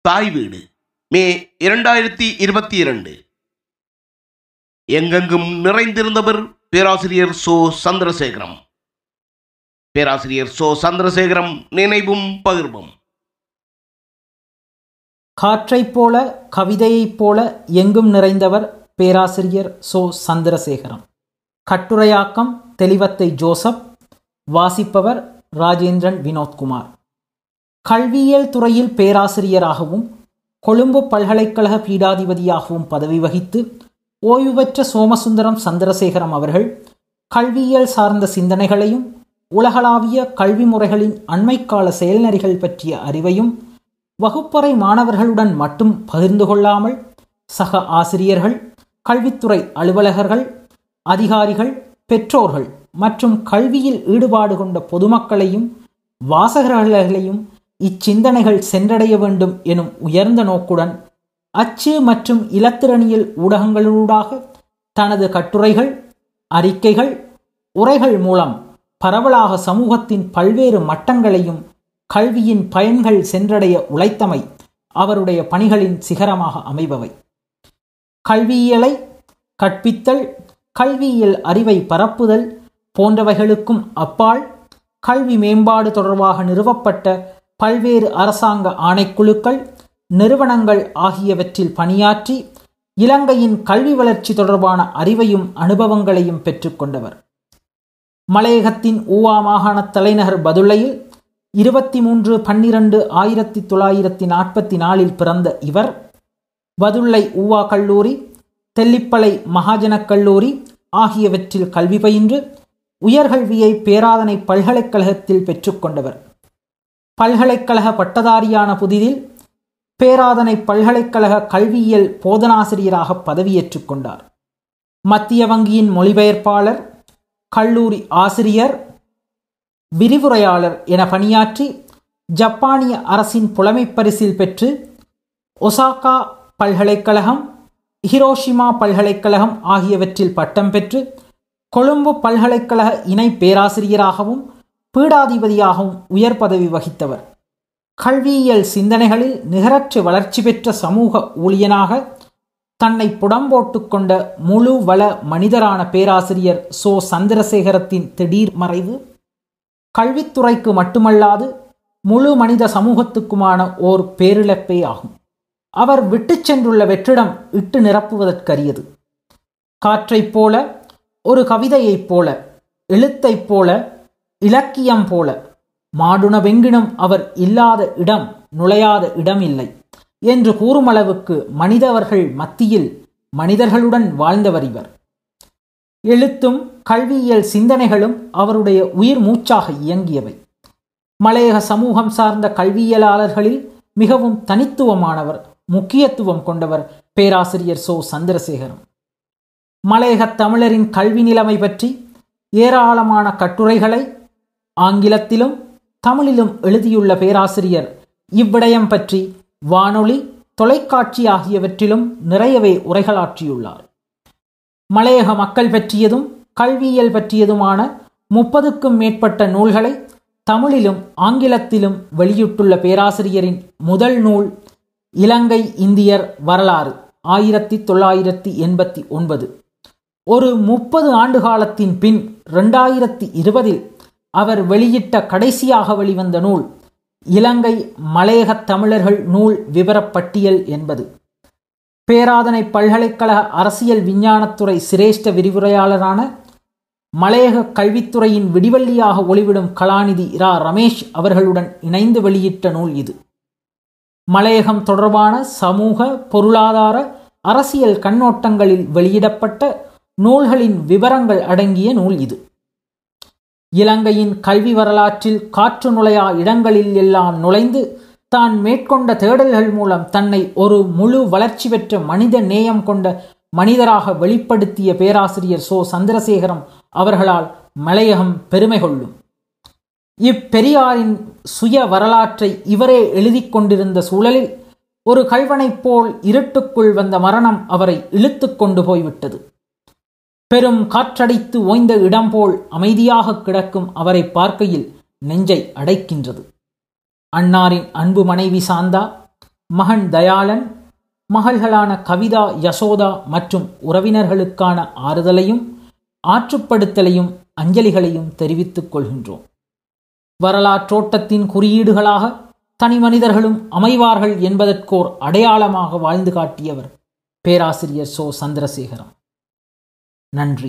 தாய் வீடு மே இரண்டாயிரத்தி இருபத்தி இரண்டு எங்கெங்கும் நிறைந்திருந்தவர் பேராசிரியர் சோ சந்திரசேகரம் பேராசிரியர் சோ சந்திரசேகரம் நினைவும் பகிர்வும் காற்றைப் போல கவிதையைப் போல எங்கும் நிறைந்தவர் பேராசிரியர் சோ சந்திரசேகரம் கட்டுரையாக்கம் தெளிவத்தை ஜோசப் வாசிப்பவர் ராஜேந்திரன் வினோத்குமார் கல்வியியல் துறையில் பேராசிரியராகவும் கொழும்பு பல்கலைக்கழக பீடாதிபதியாகவும் பதவி வகித்து ஓய்வு பெற்ற சோமசுந்தரம் சந்திரசேகரம் அவர்கள் கல்வியியல் சார்ந்த சிந்தனைகளையும் உலகளாவிய கல்வி முறைகளின் அண்மைக்கால செயல்நெறிகள் பற்றிய அறிவையும் வகுப்பறை மாணவர்களுடன் மட்டும் பகிர்ந்து கொள்ளாமல் சக ஆசிரியர்கள் கல்வித்துறை அலுவலகர்கள் அதிகாரிகள் பெற்றோர்கள் மற்றும் கல்வியில் ஈடுபாடு கொண்ட பொதுமக்களையும் வாசகர்களையும் இச்சிந்தனைகள் சென்றடைய வேண்டும் எனும் உயர்ந்த நோக்குடன் அச்சு மற்றும் இலத்திரனியல் ஊடகங்களூடாக தனது கட்டுரைகள் அறிக்கைகள் உரைகள் மூலம் பரவலாக சமூகத்தின் பல்வேறு மட்டங்களையும் கல்வியின் பயன்கள் சென்றடைய உழைத்தமை அவருடைய பணிகளின் சிகரமாக அமைபவை கல்வியியலை கற்பித்தல் கல்வியியல் அறிவை பரப்புதல் போன்றவைகளுக்கும் அப்பால் கல்வி மேம்பாடு தொடர்பாக நிறுவப்பட்ட பல்வேறு அரசாங்க ஆணைக்குழுக்கள் நிறுவனங்கள் ஆகியவற்றில் பணியாற்றி இலங்கையின் கல்வி வளர்ச்சி தொடர்பான அறிவையும் அனுபவங்களையும் பெற்றுக்கொண்டவர் மலையகத்தின் ஊவா மாகாண தலைநகர் பதுளையில் இருபத்தி மூன்று பன்னிரண்டு ஆயிரத்தி தொள்ளாயிரத்தி நாற்பத்தி நாலில் பிறந்த இவர் பதுளை ஊவா கல்லூரி தெல்லிப்பளை மகாஜனக் கல்லூரி ஆகியவற்றில் கல்வி பயின்று உயர்கல்வியை பேராதனை பல்கலைக்கழகத்தில் பெற்றுக்கொண்டவர் பல்கலைக்கழக பட்டதாரியான புதிதில் பேராதனை பல்கலைக்கழக கல்வியியல் போதனாசிரியராக பதவியேற்றுக் கொண்டார் மத்திய வங்கியின் மொழிபெயர்ப்பாளர் கல்லூரி ஆசிரியர் விரிவுரையாளர் என பணியாற்றி ஜப்பானிய அரசின் புலமைப் பரிசில் பெற்று ஒசாகா பல்கலைக்கழகம் ஹிரோஷிமா பல்கலைக்கழகம் ஆகியவற்றில் பட்டம் பெற்று கொழும்பு பல்கலைக்கழக இணை பேராசிரியராகவும் பீடாதிபதியாகவும் உயர் பதவி வகித்தவர் கல்வியியல் சிந்தனைகளில் நிகரற்று வளர்ச்சி பெற்ற சமூக ஊழியனாக தன்னை புடம்போட்டு கொண்ட முழு வள மனிதரான பேராசிரியர் சோ சந்திரசேகரத்தின் திடீர் மறைவு கல்வித்துறைக்கு மட்டுமல்லாது முழு மனித சமூகத்துக்குமான ஓர் பேரிழப்பே ஆகும் அவர் விட்டுச் சென்றுள்ள வெற்றிடம் இட்டு நிரப்புவதற்கரியது காற்றைப் போல ஒரு கவிதையைப் போல எழுத்தைப் போல இலக்கியம் போல மாடுன வெங்கினும் அவர் இல்லாத இடம் நுழையாத இடம் இல்லை என்று கூறுமளவுக்கு மனிதவர்கள் மத்தியில் மனிதர்களுடன் வாழ்ந்தவர் இவர் எழுத்தும் கல்வியியல் சிந்தனைகளும் அவருடைய உயிர் மூச்சாக இயங்கியவை மலையக சமூகம் சார்ந்த கல்வியலாளர்களில் மிகவும் தனித்துவமானவர் முக்கியத்துவம் கொண்டவர் பேராசிரியர் சோ சந்திரசேகரம் மலையகத் தமிழரின் கல்வி நிலைமை பற்றி ஏராளமான கட்டுரைகளை ஆங்கிலத்திலும் தமிழிலும் எழுதியுள்ள பேராசிரியர் இவ்விடயம் பற்றி வானொலி தொலைக்காட்சி ஆகியவற்றிலும் நிறையவே உரைகளாற்றியுள்ளார் மலையக மக்கள் பற்றியதும் கல்வியியல் பற்றியதுமான முப்பதுக்கும் மேற்பட்ட நூல்களை தமிழிலும் ஆங்கிலத்திலும் வெளியிட்டுள்ள பேராசிரியரின் முதல் நூல் இலங்கை இந்தியர் வரலாறு ஆயிரத்தி தொள்ளாயிரத்தி எண்பத்தி ஒன்பது ஒரு முப்பது ஆண்டு காலத்தின் பின் ரெண்டாயிரத்தி இருபதில் அவர் வெளியிட்ட கடைசியாக வெளிவந்த நூல் இலங்கை மலையகத் தமிழர்கள் நூல் விவரப்பட்டியல் என்பது பேராதனை பல்கலைக்கழக அரசியல் விஞ்ஞானத்துறை சிரேஷ்ட விரிவுரையாளரான மலையக கல்வித்துறையின் விடிவள்ளியாக ஒளிவிடும் கலாநிதி இரா ரமேஷ் அவர்களுடன் இணைந்து வெளியிட்ட நூல் இது மலையகம் தொடர்பான சமூக பொருளாதார அரசியல் கண்ணோட்டங்களில் வெளியிடப்பட்ட நூல்களின் விவரங்கள் அடங்கிய நூல் இது இலங்கையின் கல்வி வரலாற்றில் காற்று நுழையா இடங்களில் எல்லாம் நுழைந்து தான் மேற்கொண்ட தேடல்கள் மூலம் தன்னை ஒரு முழு வளர்ச்சி பெற்ற மனித நேயம் கொண்ட மனிதராக வெளிப்படுத்திய பேராசிரியர் சோ சந்திரசேகரம் அவர்களால் மலையகம் பெருமை கொள்ளும் இப்பெரியாரின் சுய வரலாற்றை இவரே எழுதி கொண்டிருந்த சூழலில் ஒரு கல்வனைப் போல் இருட்டுக்குள் வந்த மரணம் அவரை இழுத்து கொண்டு போய்விட்டது பெரும் காற்றடித்து ஓய்ந்த இடம் போல் அமைதியாக கிடக்கும் அவரை பார்க்கையில் நெஞ்சை அடைக்கின்றது அன்னாரின் அன்பு மனைவி சாந்தா மகன் தயாளன் மகள்களான கவிதா யசோதா மற்றும் உறவினர்களுக்கான ஆறுதலையும் ஆற்றுப்படுத்தலையும் அஞ்சலிகளையும் தெரிவித்துக் கொள்கின்றோம் வரலாற்றோட்டத்தின் குறியீடுகளாக தனி மனிதர்களும் அமைவார்கள் என்பதற்கோர் அடையாளமாக வாழ்ந்து காட்டியவர் பேராசிரியர் சோ சந்திரசேகரம் நன்றி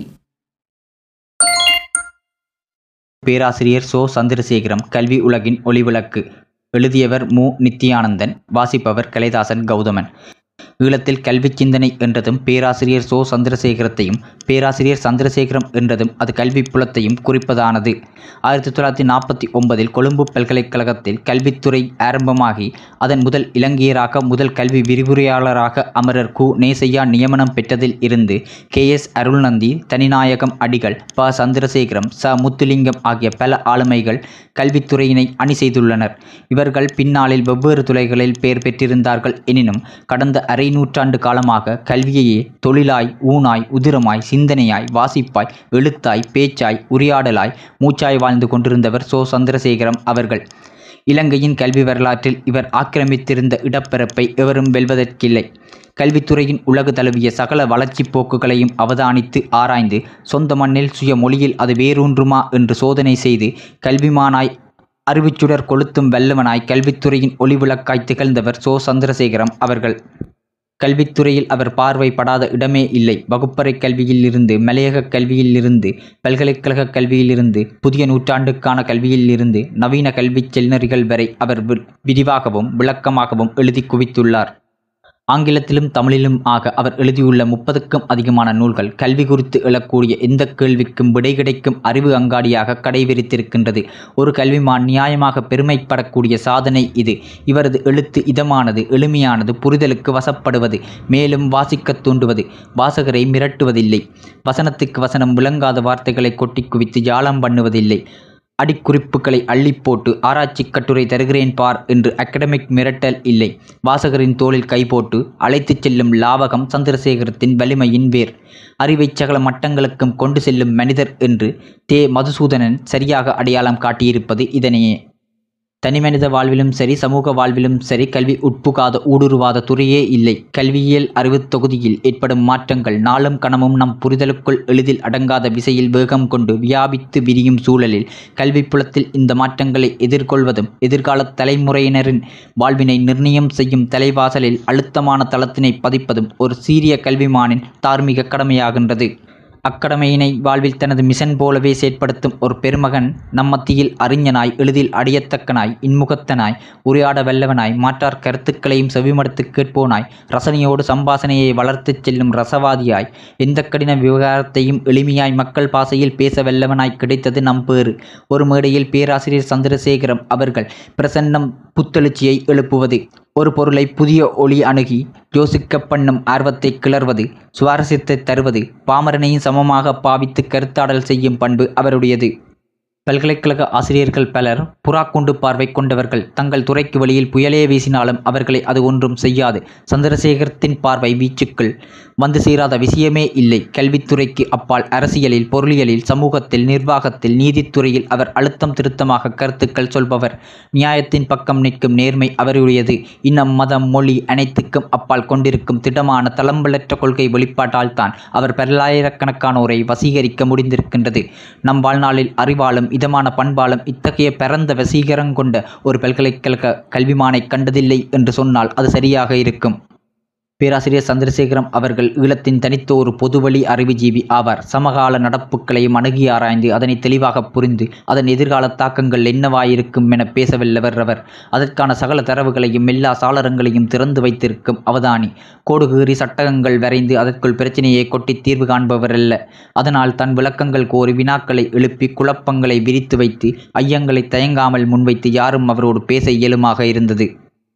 பேராசிரியர் சோ சந்திரசேகரம் கல்வி உலகின் ஒளிவிளக்கு எழுதியவர் மு நித்யானந்தன் வாசிப்பவர் கலைதாசன் கௌதமன் ஈழத்தில் கல்வி சிந்தனை என்றதும் பேராசிரியர் சோ சந்திரசேகரத்தையும் பேராசிரியர் சந்திரசேகரம் என்றதும் அது கல்வி புலத்தையும் குறிப்பதானது ஆயிரத்தி தொள்ளாயிரத்தி நாற்பத்தி ஒன்பதில் கொழும்பு பல்கலைக்கழகத்தில் கல்வித்துறை ஆரம்பமாகி அதன் முதல் இலங்கையராக முதல் கல்வி விரிவுரையாளராக அமரர் கு நேசையா நியமனம் பெற்றதில் இருந்து கே எஸ் அருள்நந்தி தனிநாயகம் அடிகள் ப சந்திரசேகரம் ச முத்துலிங்கம் ஆகிய பல ஆளுமைகள் கல்வித்துறையினை அணி செய்துள்ளனர் இவர்கள் பின்னாளில் வெவ்வேறு துறைகளில் பெயர் பெற்றிருந்தார்கள் எனினும் கடந்த அரை நூற்றாண்டு காலமாக கல்வியையே தொழிலாய் ஊனாய் உதிரமாய் சிந்தனையாய் வாசிப்பாய் எழுத்தாய் பேச்சாய் உரையாடலாய் மூச்சாய் வாழ்ந்து கொண்டிருந்தவர் சோ சந்திரசேகரம் அவர்கள் இலங்கையின் கல்வி வரலாற்றில் இவர் ஆக்கிரமித்திருந்த இடப்பரப்பை எவரும் வெல்வதற்கில்லை கல்வித்துறையின் உலகு தழுவிய சகல வளர்ச்சிப் போக்குகளையும் அவதானித்து ஆராய்ந்து சொந்த மண்ணில் சுய மொழியில் அது வேரூன்றுமா என்று சோதனை செய்து கல்விமானாய் அறிவுச்சுடர் கொளுத்தும் வல்லவனாய் கல்வித்துறையின் ஒளிவிளக்காய் திகழ்ந்தவர் சோ சந்திரசேகரம் அவர்கள் கல்வித்துறையில் அவர் பார்வைப்படாத இடமே இல்லை வகுப்பறை கல்வியிலிருந்து மலையக கல்வியிலிருந்து பல்கலைக்கழக கல்வியிலிருந்து புதிய நூற்றாண்டுக்கான கல்வியிலிருந்து நவீன கல்விச் செல்நெறிகள் வரை அவர் வி- விரிவாகவும் விளக்கமாகவும் எழுதி குவித்துள்ளார் ஆங்கிலத்திலும் தமிழிலும் ஆக அவர் எழுதியுள்ள முப்பதுக்கும் அதிகமான நூல்கள் கல்வி குறித்து எழக்கூடிய எந்த கேள்விக்கும் விடை கிடைக்கும் அறிவு அங்காடியாக கடைவிரித்திருக்கின்றது ஒரு கல்விமான் நியாயமாக பெருமைப்படக்கூடிய சாதனை இது இவரது எழுத்து இதமானது எளிமையானது புரிதலுக்கு வசப்படுவது மேலும் வாசிக்கத் தூண்டுவது வாசகரை மிரட்டுவதில்லை வசனத்துக்கு வசனம் விளங்காத வார்த்தைகளை கொட்டி குவித்து ஜாலம் பண்ணுவதில்லை அடிக்குறிப்புகளை அள்ளிப் போட்டு ஆராய்ச்சி கட்டுரை தருகிறேன் பார் என்று அகடமிக் மிரட்டல் இல்லை வாசகரின் தோளில் கை போட்டு அழைத்துச் செல்லும் லாவகம் சந்திரசேகரத்தின் வலிமையின் வேர் அறிவைச் சகல மட்டங்களுக்கும் கொண்டு செல்லும் மனிதர் என்று தே மதுசூதனன் சரியாக அடையாளம் காட்டியிருப்பது இதனையே தனிமனித வாழ்விலும் சரி சமூக வாழ்விலும் சரி கல்வி உட்புகாத ஊடுருவாத துறையே இல்லை கல்வியியல் அறிவுத் தொகுதியில் ஏற்படும் மாற்றங்கள் நாளும் கணமும் நம் புரிதலுக்குள் எளிதில் அடங்காத விசையில் வேகம் கொண்டு வியாபித்து விரியும் சூழலில் கல்விப் புலத்தில் இந்த மாற்றங்களை எதிர்கொள்வதும் எதிர்கால தலைமுறையினரின் வாழ்வினை நிர்ணயம் செய்யும் தலைவாசலில் அழுத்தமான தளத்தினை பதிப்பதும் ஒரு சீரிய கல்விமானின் தார்மீக கடமையாகின்றது அக்கடமையினை வாழ்வில் தனது மிஷன் போலவே செயற்படுத்தும் ஒரு பெருமகன் நம் மத்தியில் அறிஞனாய் எளிதில் அடையத்தக்கனாய் இன்முகத்தனாய் உரையாட வல்லவனாய் மாற்றார் கருத்துக்களையும் செவிமடுத்து கேட்போனாய் ரசனையோடு சம்பாசனையை வளர்த்துச் செல்லும் ரசவாதியாய் எந்த கடின விவகாரத்தையும் எளிமையாய் மக்கள் பாசையில் பேச வல்லவனாய் கிடைத்தது நம் பேறு ஒரு மேடையில் பேராசிரியர் சந்திரசேகரம் அவர்கள் பிரசன்னம் புத்தெழுச்சியை எழுப்புவது ஒரு பொருளை புதிய ஒளி அணுகி யோசிக்க பண்ணும் ஆர்வத்தை கிளர்வது சுவாரஸ்யத்தை தருவது பாமரனையும் சமமாக பாவித்து கருத்தாடல் செய்யும் பண்பு அவருடையது பல்கலைக்கழக ஆசிரியர்கள் பலர் புறாக்கூண்டு பார்வை கொண்டவர்கள் தங்கள் துறைக்கு வெளியில் புயலே வீசினாலும் அவர்களை அது ஒன்றும் செய்யாது சந்திரசேகரத்தின் பார்வை வீச்சுக்கள் வந்து சேராத விஷயமே இல்லை கல்வித்துறைக்கு அப்பால் அரசியலில் பொருளியலில் சமூகத்தில் நிர்வாகத்தில் நீதித்துறையில் அவர் அழுத்தம் திருத்தமாக கருத்துக்கள் சொல்பவர் நியாயத்தின் பக்கம் நிற்கும் நேர்மை அவருடையது இனம் மதம் மொழி அனைத்துக்கும் அப்பால் கொண்டிருக்கும் திடமான தளம்பலற்ற கொள்கை வெளிப்பாட்டால் தான் அவர் பல்லாயிரக்கணக்கானோரை வசீகரிக்க முடிந்திருக்கின்றது நம் வாழ்நாளில் அறிவாலும் இதமான பண்பாலும் இத்தகைய பரந்த வசீகரம் கொண்ட ஒரு பல்கலைக்கழக கல்விமானை கண்டதில்லை என்று சொன்னால் அது சரியாக இருக்கும் பேராசிரியர் சந்திரசேகரம் அவர்கள் ஈழத்தின் தனித்த ஒரு பொதுவழி அறிவுஜீவி ஆவார் சமகால நடப்புகளையும் அணுகி ஆராய்ந்து அதனை தெளிவாக புரிந்து அதன் எதிர்கால தாக்கங்கள் என்னவாயிருக்கும் என பேசவல்லவர் அவர் அதற்கான சகல தரவுகளையும் எல்லா சாளரங்களையும் திறந்து வைத்திருக்கும் அவதானி கோடுகீறி சட்டகங்கள் வரைந்து அதற்குள் பிரச்சனையை கொட்டி தீர்வு காண்பவர் அல்ல அதனால் தன் விளக்கங்கள் கோரி வினாக்களை எழுப்பி குழப்பங்களை விரித்து வைத்து ஐயங்களை தயங்காமல் முன்வைத்து யாரும் அவரோடு பேச இயலுமாக இருந்தது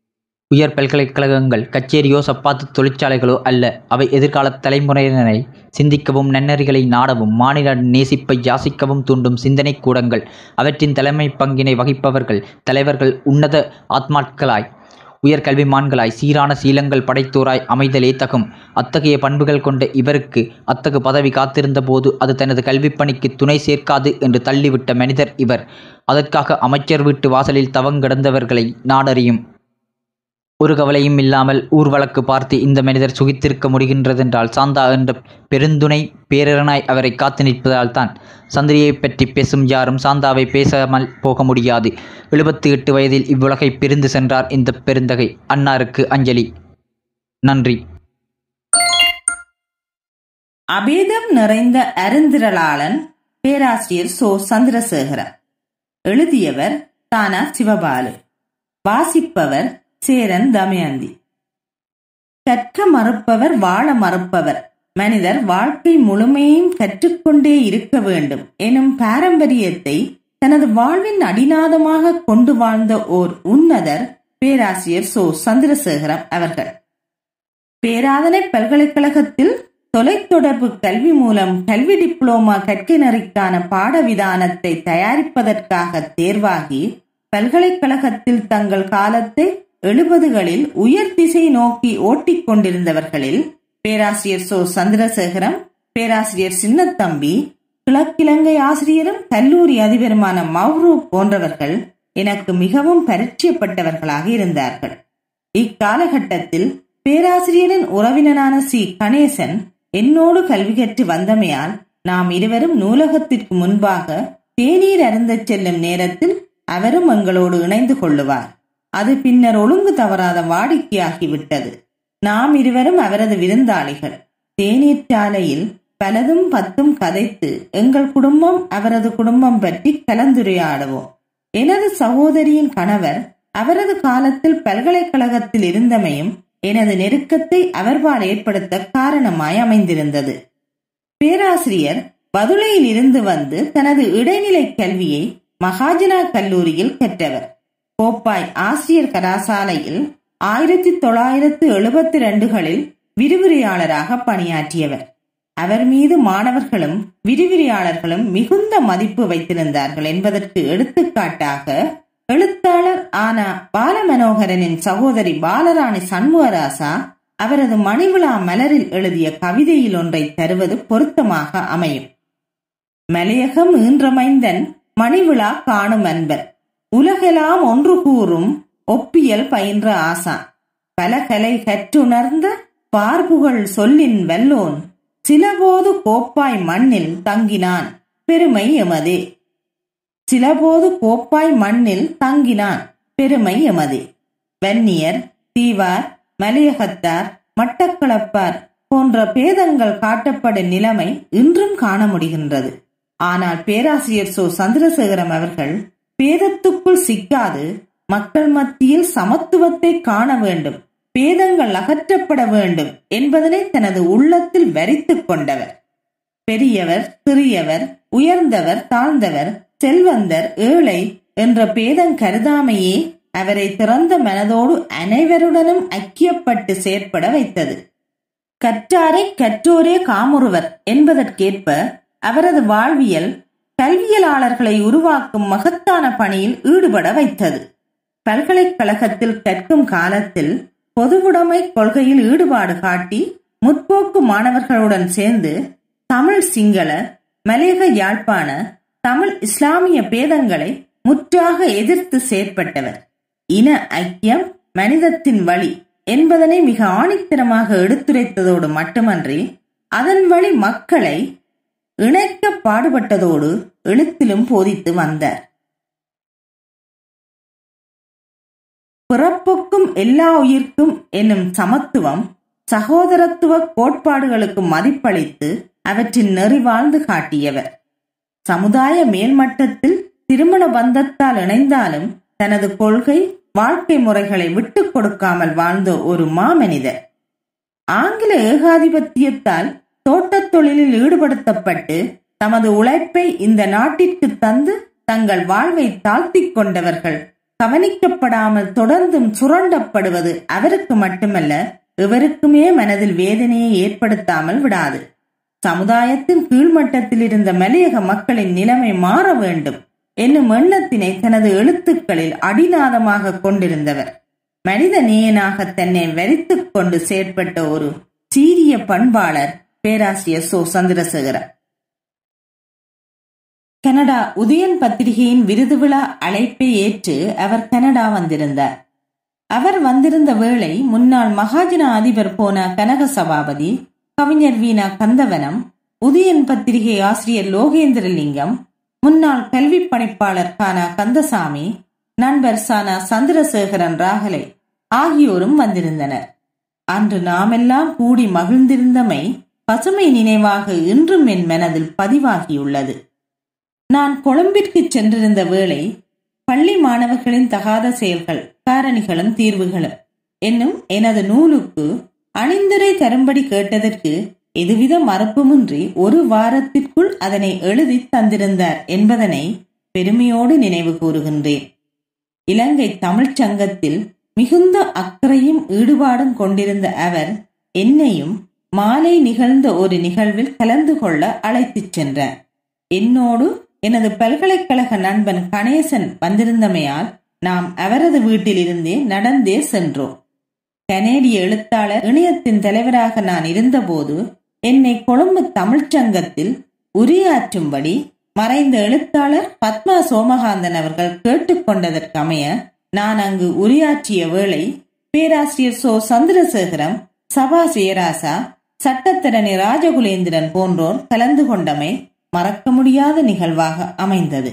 உயர் பல்கலைக்கழகங்கள் கச்சேரியோ சப்பாத்து தொழிற்சாலைகளோ அல்ல அவை எதிர்கால தலைமுறையினரை சிந்திக்கவும் நன்னறிகளை நாடவும் மாநில நேசிப்பை யாசிக்கவும் தூண்டும் சிந்தனை கூடங்கள் அவற்றின் தலைமை பங்கினை வகிப்பவர்கள் தலைவர்கள் உன்னத ஆத்மாட்களாய் உயர்கல்விமான்களாய் சீரான சீலங்கள் படைத்தோராய் அமைதலே தகும் அத்தகைய பண்புகள் கொண்ட இவருக்கு அத்தகு பதவி காத்திருந்த போது அது தனது கல்விப் பணிக்கு துணை சேர்க்காது என்று தள்ளிவிட்ட மனிதர் இவர் அதற்காக அமைச்சர் வீட்டு வாசலில் தவங்கிடந்தவர்களை நாடறியும் ஒரு கவலையும் இல்லாமல் ஊர் வழக்கு பார்த்து இந்த மனிதர் சுகித்திருக்க முடிகின்றதென்றால் சாந்தா என்ற பெருந்துணை பேரனாய் அவரை காத்து நிற்பதால் தான் சந்திரியைப் பற்றி பேசும் யாரும் சாந்தாவை பேசாமல் போக முடியாது எழுபத்தி எட்டு வயதில் இவ்வுலகை பிரிந்து சென்றார் இந்த பெருந்தகை அன்னாருக்கு அஞ்சலி நன்றி அபேதம் நிறைந்த அருந்திரளாளன் பேராசிரியர் சோ சந்திரசேகரன் எழுதியவர் தானா சிவபாலு வாசிப்பவர் சேரன் தமயந்தி கற்க மறுப்பவர் வாழ மறுப்பவர் மனிதர் வாழ்க்கை முழுமையும் கற்றுக்கொண்டே இருக்க வேண்டும் எனும் பாரம்பரியத்தை தனது வாழ்வின் அடிநாதமாக கொண்டு வாழ்ந்த ஓர் உன்னதர் பேராசிரியர் சோ சந்திரசேகரம் அவர்கள் பேராதனை பல்கலைக்கழகத்தில் தொலைத்தொடர்பு கல்வி மூலம் கல்வி டிப்ளோமா கற்கை நெறிக்கான பாடவிதானத்தை தயாரிப்பதற்காக தேர்வாகி பல்கலைக்கழகத்தில் தங்கள் காலத்தை எழுபதுகளில் உயர் திசை நோக்கி ஓட்டிக் கொண்டிருந்தவர்களில் பேராசிரியர் சோ சந்திரசேகரம் பேராசிரியர் சின்னத்தம்பி கிழக்கிழங்கை ஆசிரியரும் கல்லூரி அதிபருமான மௌரு போன்றவர்கள் எனக்கு மிகவும் பரிச்சயப்பட்டவர்களாக இருந்தார்கள் இக்காலகட்டத்தில் பேராசிரியரின் உறவினரான சி கணேசன் என்னோடு கல்வி கற்று வந்தமையால் நாம் இருவரும் நூலகத்திற்கு முன்பாக தேநீர் அருந்தச் செல்லும் நேரத்தில் அவரும் எங்களோடு இணைந்து கொள்ளுவார் அது பின்னர் ஒழுங்கு தவறாத வாடிக்கையாகிவிட்டது நாம் இருவரும் அவரது விருந்தாளிகள் தேநீர் சாலையில் பலதும் பத்தும் கதைத்து எங்கள் குடும்பம் அவரது குடும்பம் பற்றி கலந்துரையாடுவோம் எனது சகோதரியின் கணவர் அவரது காலத்தில் பல்கலைக்கழகத்தில் இருந்தமையும் எனது நெருக்கத்தை அவர்பால் ஏற்படுத்த காரணமாய் அமைந்திருந்தது பேராசிரியர் பதுளையில் இருந்து வந்து தனது இடைநிலை கல்வியை மகாஜனா கல்லூரியில் கற்றவர் கோப்பாய் ஆசிரியர் கலாசாலையில் ஆயிரத்தி தொள்ளாயிரத்து எழுபத்தி ரெண்டுகளில் விரிவுரையாளராக பணியாற்றியவர் அவர் மீது மாணவர்களும் விரிவுரையாளர்களும் மிகுந்த மதிப்பு வைத்திருந்தார்கள் என்பதற்கு எடுத்துக்காட்டாக எழுத்தாளர் ஆனா பாலமனோகரனின் சகோதரி பாலராணி சண்முகராசா அவரது மணிவிழா மலரில் எழுதிய கவிதையில் ஒன்றை தருவது பொருத்தமாக அமையும் மலையகம் ஈன்றமைந்தன் மணிவிழா காணும் அன்பர் உலகெல்லாம் ஒன்று கூறும் ஒப்பியல் பயின்ற ஆசான் பல கலை கற்றுணர்ந்த பார்புகள் சொல்லின் வல்லோன் சிலபோது கோப்பாய் மண்ணில் தங்கினான் பெருமை எமதே சிலபோது கோப்பாய் மண்ணில் தங்கினான் பெருமை எமதே வன்னியர் தீவார் மலையகத்தார் மட்டக்களப்பார் போன்ற பேதங்கள் காட்டப்படும் நிலைமை இன்றும் காண முடிகின்றது ஆனால் பேராசிரியர் சோ சந்திரசேகரம் அவர்கள் பேதத்துக்குள் சிக்காது மக்கள் மத்தியில் சமத்துவத்தை காண வேண்டும் பேதங்கள் அகற்றப்பட வேண்டும் என்பதனை தனது உள்ளத்தில் வரித்துக் கொண்டவர் பெரியவர் சிறியவர் உயர்ந்தவர் தாழ்ந்தவர் செல்வந்தர் ஏழை என்ற பேதம் கருதாமையே அவரை திறந்த மனதோடு அனைவருடனும் ஐக்கியப்பட்டு செயற்பட வைத்தது கற்றாரை கற்றோரே காமுறுவர் என்பதற்கேற்ப அவரது வாழ்வியல் கல்வியலாளர்களை உருவாக்கும் மகத்தான பணியில் ஈடுபட வைத்தது பல்கலைக்கழகத்தில் கற்கும் காலத்தில் பொதுவுடைமை கொள்கையில் ஈடுபாடு காட்டி முற்போக்கு மாணவர்களுடன் சேர்ந்து தமிழ் சிங்கள மலையக யாழ்ப்பாண தமிழ் இஸ்லாமிய பேதங்களை முற்றாக எதிர்த்து செயற்பட்டவர் இன ஐக்கியம் மனிதத்தின் வழி என்பதனை மிக ஆணித்தரமாக எடுத்துரைத்ததோடு மட்டுமன்றி அதன் வழி மக்களை இணைக்க பாடுபட்டதோடு எழுத்திலும் போதித்து வந்தார் பிறப்புக்கும் எல்லா உயிர்க்கும் என்னும் சமத்துவம் சகோதரத்துவ கோட்பாடுகளுக்கு மதிப்பளித்து அவற்றின் நெறி வாழ்ந்து காட்டியவர் சமுதாய மேல்மட்டத்தில் திருமண பந்தத்தால் இணைந்தாலும் தனது கொள்கை வாழ்க்கை முறைகளை விட்டுக் கொடுக்காமல் வாழ்ந்த ஒரு மாமனிதர் ஆங்கில ஏகாதிபத்தியத்தால் தோட்டத் தொழிலில் ஈடுபடுத்தப்பட்டு தமது உழைப்பை இந்த நாட்டிற்கு தந்து தங்கள் வாழ்வை தாழ்த்திக் கொண்டவர்கள் கவனிக்கப்படாமல் தொடர்ந்தும் சுரண்டப்படுவது அவருக்கு மட்டுமல்ல இவருக்குமே மனதில் வேதனையை ஏற்படுத்தாமல் விடாது சமுதாயத்தின் கீழ்மட்டத்தில் இருந்த மலையக மக்களின் நிலைமை மாற வேண்டும் என்னும் எண்ணத்தினை தனது எழுத்துக்களில் அடிநாதமாக கொண்டிருந்தவர் மனித நேயனாக தன்னை வரித்துக் கொண்டு செயற்பட்ட ஒரு சீரிய பண்பாளர் பேராசிரியர் சோ சந்திரசேகரன் கனடா உதயன் பத்திரிகையின் விருது விழா அழைப்பை ஏற்று அவர் கனடா வந்திருந்தார் அவர் வந்திருந்த வேளை முன்னாள் மகாஜன அதிபர் போன கனக சபாபதி கவிஞர் வீணா கந்தவனம் உதயன் பத்திரிகை ஆசிரியர் லோகேந்திரலிங்கம் முன்னாள் கல்வி பணிப்பாளர் கானா கந்தசாமி நண்பர் சானா சந்திரசேகரன் ராகலை ஆகியோரும் வந்திருந்தனர் அன்று நாமெல்லாம் கூடி மகிழ்ந்திருந்தமை பசுமை நினைவாக இன்றும் என் மனதில் பதிவாகியுள்ளது நான் கொழும்பிற்கு சென்றிருந்த வேளை பள்ளி மாணவர்களின் தகாத செயல்கள் காரணிகளும் தீர்வுகளும் என்னும் எனது நூலுக்கு அணிந்துரை தரும்படி கேட்டதற்கு எதுவித மறுப்புமின்றி ஒரு வாரத்திற்குள் அதனை எழுதி தந்திருந்தார் என்பதனை பெருமையோடு நினைவு கூறுகின்றேன் இலங்கை தமிழ்ச் சங்கத்தில் மிகுந்த அக்கறையும் ஈடுபாடும் கொண்டிருந்த அவர் என்னையும் மாலை நிகழ்ந்த ஒரு நிகழ்வில் கலந்து கொள்ள அழைத்துச் சென்றார் என்னோடு எனது பல்கலைக்கழக நண்பன் கணேசன் வந்திருந்தமையால் நாம் அவரது வீட்டிலிருந்தே நடந்தே சென்றோம் கனேடிய எழுத்தாளர் இணையத்தின் தலைவராக நான் இருந்தபோது என்னை கொழும்பு தமிழ்ச்சங்கத்தில் உரையாற்றும்படி மறைந்த எழுத்தாளர் பத்மா சோமகாந்தன் அவர்கள் கேட்டுக்கொண்டதற்கமைய நான் அங்கு உரையாற்றிய வேளை பேராசிரியர் சோ சந்திரசேகரம் சபா ஜெயராசா சட்டத்திரணி ராஜகுலேந்திரன் போன்றோர் கலந்து கொண்டமை மறக்க முடியாத நிகழ்வாக அமைந்தது